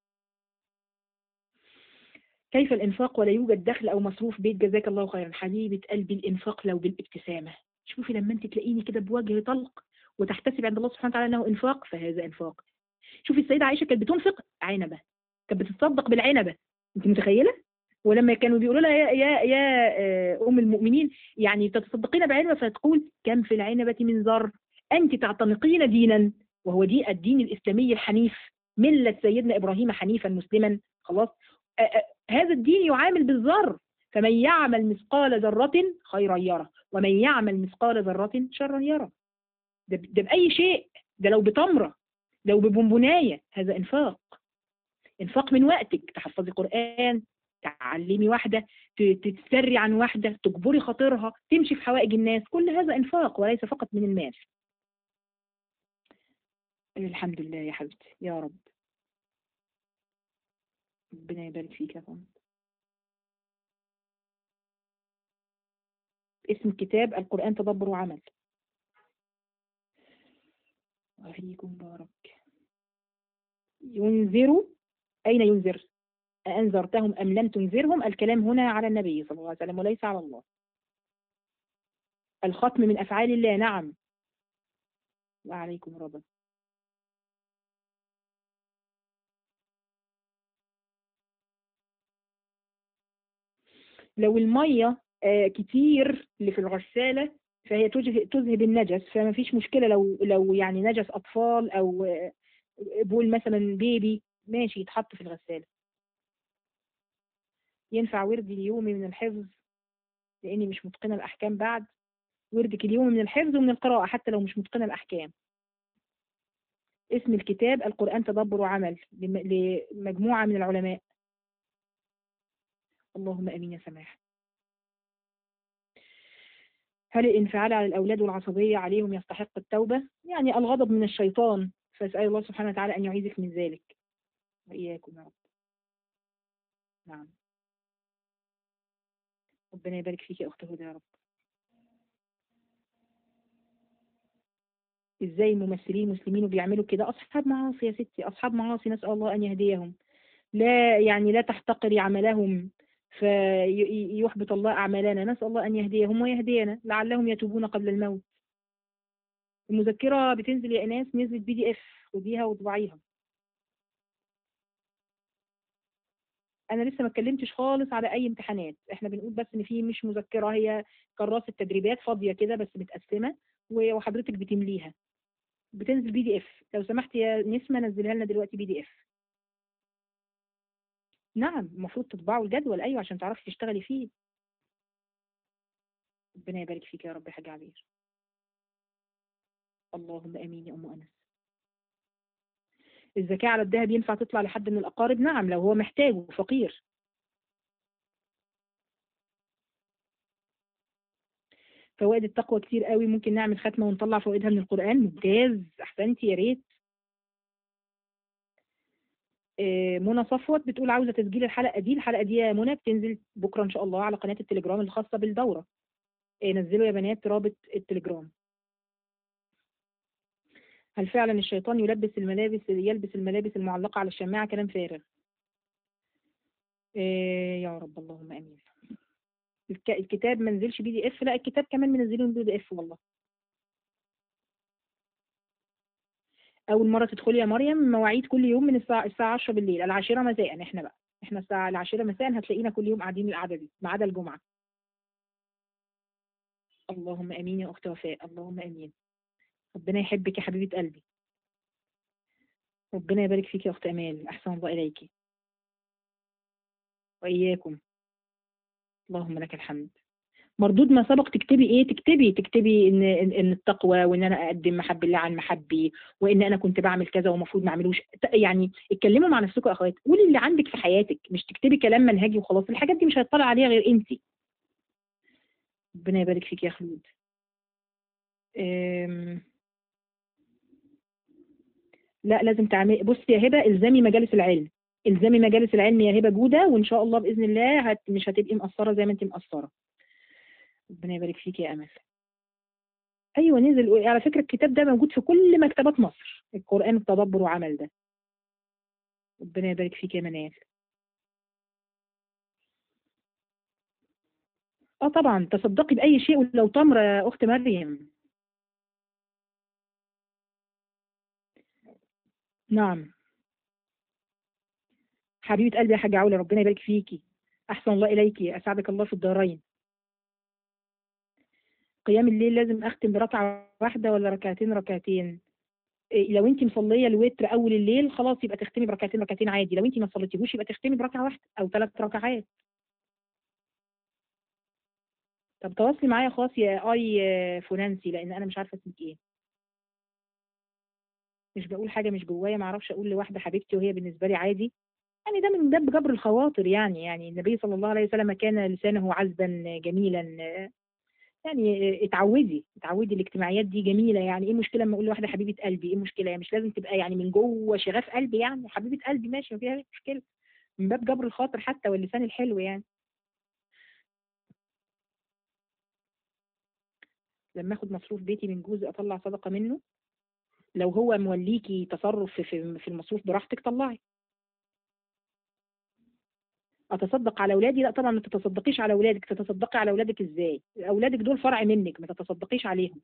كيف الإنفاق ولا يوجد دخل أو مصروف بيت جزاك الله خيرا حبيبة قلبي الإنفاق لو بالابتسامة شوفي لما أنت تلاقيني كده بوجه طلق وتحتسب عند الله سبحانه وتعالى أنه إنفاق فهذا إنفاق شوفي السيدة عائشة كانت بتنفق عنبة كانت بتتصدق بالعنبة أنت متخيلة؟ ولما كانوا بيقولوا لها يا يا يا ام المؤمنين يعني تتصدقين بعنبه فتقول كم في العنبه من ذر انت تعتنقين دينا وهو دي الدين الاسلامي الحنيف مله سيدنا ابراهيم حنيفا مسلما خلاص آآ آآ هذا الدين يعامل بالذر فمن يعمل مثقال ذره خيرا يره ومن يعمل مثقال ذره شرا يره ده, ده باي شيء ده لو بتمره لو ببونبونايه هذا انفاق انفاق من وقتك تحفظي قران تعلمي واحدة تتسري عن واحدة تجبري خاطرها تمشي في حوائج الناس كل هذا إنفاق وليس فقط من المال الحمد لله يا حبيبتي يا رب ربنا يبارك فيك يا فندم اسم الكتاب القرآن تدبر وعمل وفيكم بارك ينذر أين ينذر أنذرتهم أم لم تنذرهم الكلام هنا على النبي صلى الله عليه وسلم وليس على الله الختم من أفعال الله نعم وعليكم رضا لو المية آه كتير اللي في الغسالة فهي تذهب النجس فما فيش مشكلة لو لو يعني نجس أطفال أو آه بول مثلا بيبي ماشي يتحط في الغسالة ينفع وردي اليومي من الحفظ لاني مش متقنه الاحكام بعد وردك اليومي من الحفظ ومن القراءه حتى لو مش متقنه الاحكام اسم الكتاب القران تدبر وعمل لمجموعه من العلماء اللهم امين يا سماح هل الانفعال على الاولاد والعصبيه عليهم يستحق التوبه يعني الغضب من الشيطان فاسال الله سبحانه وتعالى ان يعيذك من ذلك واياكم يا رب نعم ربنا يبارك فيك يا اخت هدى يا رب ازاي الممثلين المسلمين بيعملوا كده اصحاب معاصي يا ستي اصحاب معاصي نسال الله ان يهديهم لا يعني لا تحتقري عملهم فيحبط الله اعمالنا نسال الله ان يهديهم ويهدينا لعلهم يتوبون قبل الموت المذكره بتنزل يا ايناس نزلت بي دي اف خديها وطبعيها انا لسه ما اتكلمتش خالص على اي امتحانات احنا بنقول بس ان في مش مذكره هي كراسه تدريبات فاضيه كده بس متقسمه وحضرتك بتمليها بتنزل بي دي اف لو سمحت يا نسمه نزلها لنا دلوقتي بي دي اف نعم المفروض تطبعوا الجدول ايوه عشان تعرفي تشتغلي فيه ربنا يبارك فيك يا رب يا حاج عبير اللهم امين يا ام انس الزكاة على الذهب ينفع تطلع لحد من الأقارب نعم لو هو محتاج وفقير فوائد التقوى كتير قوي ممكن نعمل ختمة ونطلع فوائدها من القرآن ممتاز أحسنتي يا ريت منى صفوت بتقول عاوزة تسجيل الحلقة دي الحلقة دي يا منى بتنزل بكرة إن شاء الله على قناة التليجرام الخاصة بالدورة نزلوا يا بنات رابط التليجرام هل فعلا الشيطان يلبس الملابس يلبس الملابس المعلقة على الشماعة كلام فارغ إيه يا رب اللهم امين الكتاب ما نزلش بي دي اف لا الكتاب كمان منزلين بي دي اف والله اول مره تدخلي يا مريم مواعيد كل يوم من الساعه الساعه 10 بالليل العاشره مساء احنا بقى احنا الساعه العاشره مساء هتلاقينا كل يوم قاعدين القعده دي ما عدا الجمعه اللهم امين يا اخت وفاء اللهم امين ربنا يحبك يا حبيبه قلبي ربنا يبارك فيك يا اخت امال احسن الله اليك واياكم اللهم لك الحمد مردود ما سبق تكتبي ايه تكتبي تكتبي ان ان إن التقوى وان انا اقدم محب الله عن محبي وان انا كنت بعمل كذا ومفروض ما اعملوش ت- يعني اتكلموا مع نفسكم يا اخوات قولي اللي عندك في حياتك مش تكتبي كلام منهجي وخلاص الحاجات دي مش هيطلع عليها غير انت ربنا يبارك فيك يا خلود أم... لا لازم تعملي بصي يا هبه الزمي مجالس العلم الزمي مجالس العلم يا هبه جوده وان شاء الله باذن الله هت... مش هتبقي مقصره زي ما انت مقصره ربنا يبارك فيك يا امل ايوه نزل على فكره الكتاب ده موجود في كل مكتبات مصر القران التدبر وعمل ده ربنا يبارك فيك يا منال اه طبعا تصدقي باي شيء ولو تمر يا اخت مريم نعم حبيبه قلبي يا حاجه عوله ربنا يبارك فيكي احسن الله اليكي اسعدك الله في الدارين قيام الليل لازم اختم بركعه واحده ولا ركعتين ركعتين إيه، لو انت مصليه الوتر اول الليل خلاص يبقى تختمي بركعتين ركعتين عادي لو انت ما صليتيهوش يبقى تختمي بركعه واحده او ثلاث ركعات طب تواصلي معايا خاص يا اي فنانسي لان انا مش عارفه اسمك ايه مش بقول حاجه مش جوايا ما اعرفش اقول لواحده حبيبتي وهي بالنسبه لي عادي يعني ده من باب جبر الخواطر يعني يعني النبي صلى الله عليه وسلم كان لسانه عذبا جميلا يعني اتعودي اتعودي الاجتماعيات دي جميله يعني ايه مشكله لما اقول لواحده حبيبه قلبي ايه المشكله يعني مش لازم تبقى يعني من جوه شغاف قلبي يعني حبيبه قلبي ماشي ما فيها أي مشكله من باب جبر الخاطر حتى واللسان الحلو يعني لما اخد مصروف بيتي من جوزي اطلع صدقه منه لو هو موليكي تصرف في- في في المصروف براحتك طلعي اتصدق على اولادي لا طبعا ما تتصدقيش على اولادك تتصدقي على اولادك ازاي اولادك دول فرع منك ما تتصدقيش عليهم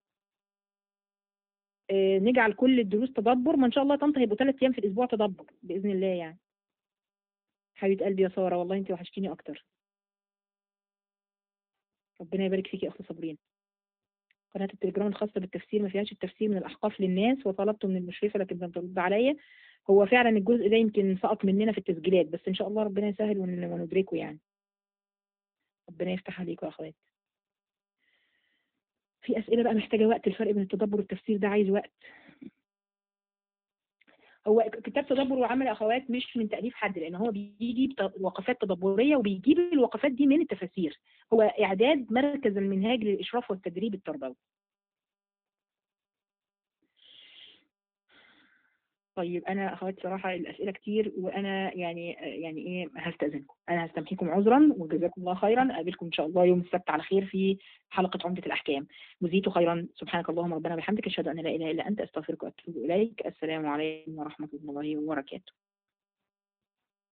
آه، نجعل كل الدروس تدبر ما ان شاء الله طنط هيبقوا ثلاث ايام في الاسبوع تدبر باذن الله يعني حبيبه قلبي يا ساره والله انت وحشتيني اكتر ربنا يبارك فيكي يا اخت صابرين قناه التليجرام الخاصه بالتفسير ما فيهاش التفسير من الاحقاف للناس وطلبته من المشرفه لكن لم ترد عليا هو فعلا الجزء ده يمكن سقط مننا في التسجيلات بس ان شاء الله ربنا يسهل ون- وندركه يعني ربنا يفتح عليكم يا اخوات في اسئله بقى محتاجه وقت الفرق بين التدبر والتفسير ده عايز وقت هو كتاب تدبر وعمل يا اخوات مش من تاليف حد لان هو بيجي بت- وقفات تدبريه وبيجيب الوقفات دي من التفاسير هو اعداد مركز المنهاج للاشراف والتدريب التربوي طيب انا اخوات صراحه الاسئله كتير وانا يعني يعني ايه هستاذنكم انا هستمحيكم عذرا وجزاكم الله خيرا اقابلكم ان شاء الله يوم السبت على خير في حلقه عمده الاحكام جزيتوا خيرا سبحانك اللهم ربنا وبحمدك اشهد ان لا اله الا انت استغفرك واتوب اليك السلام عليكم ورحمه الله وبركاته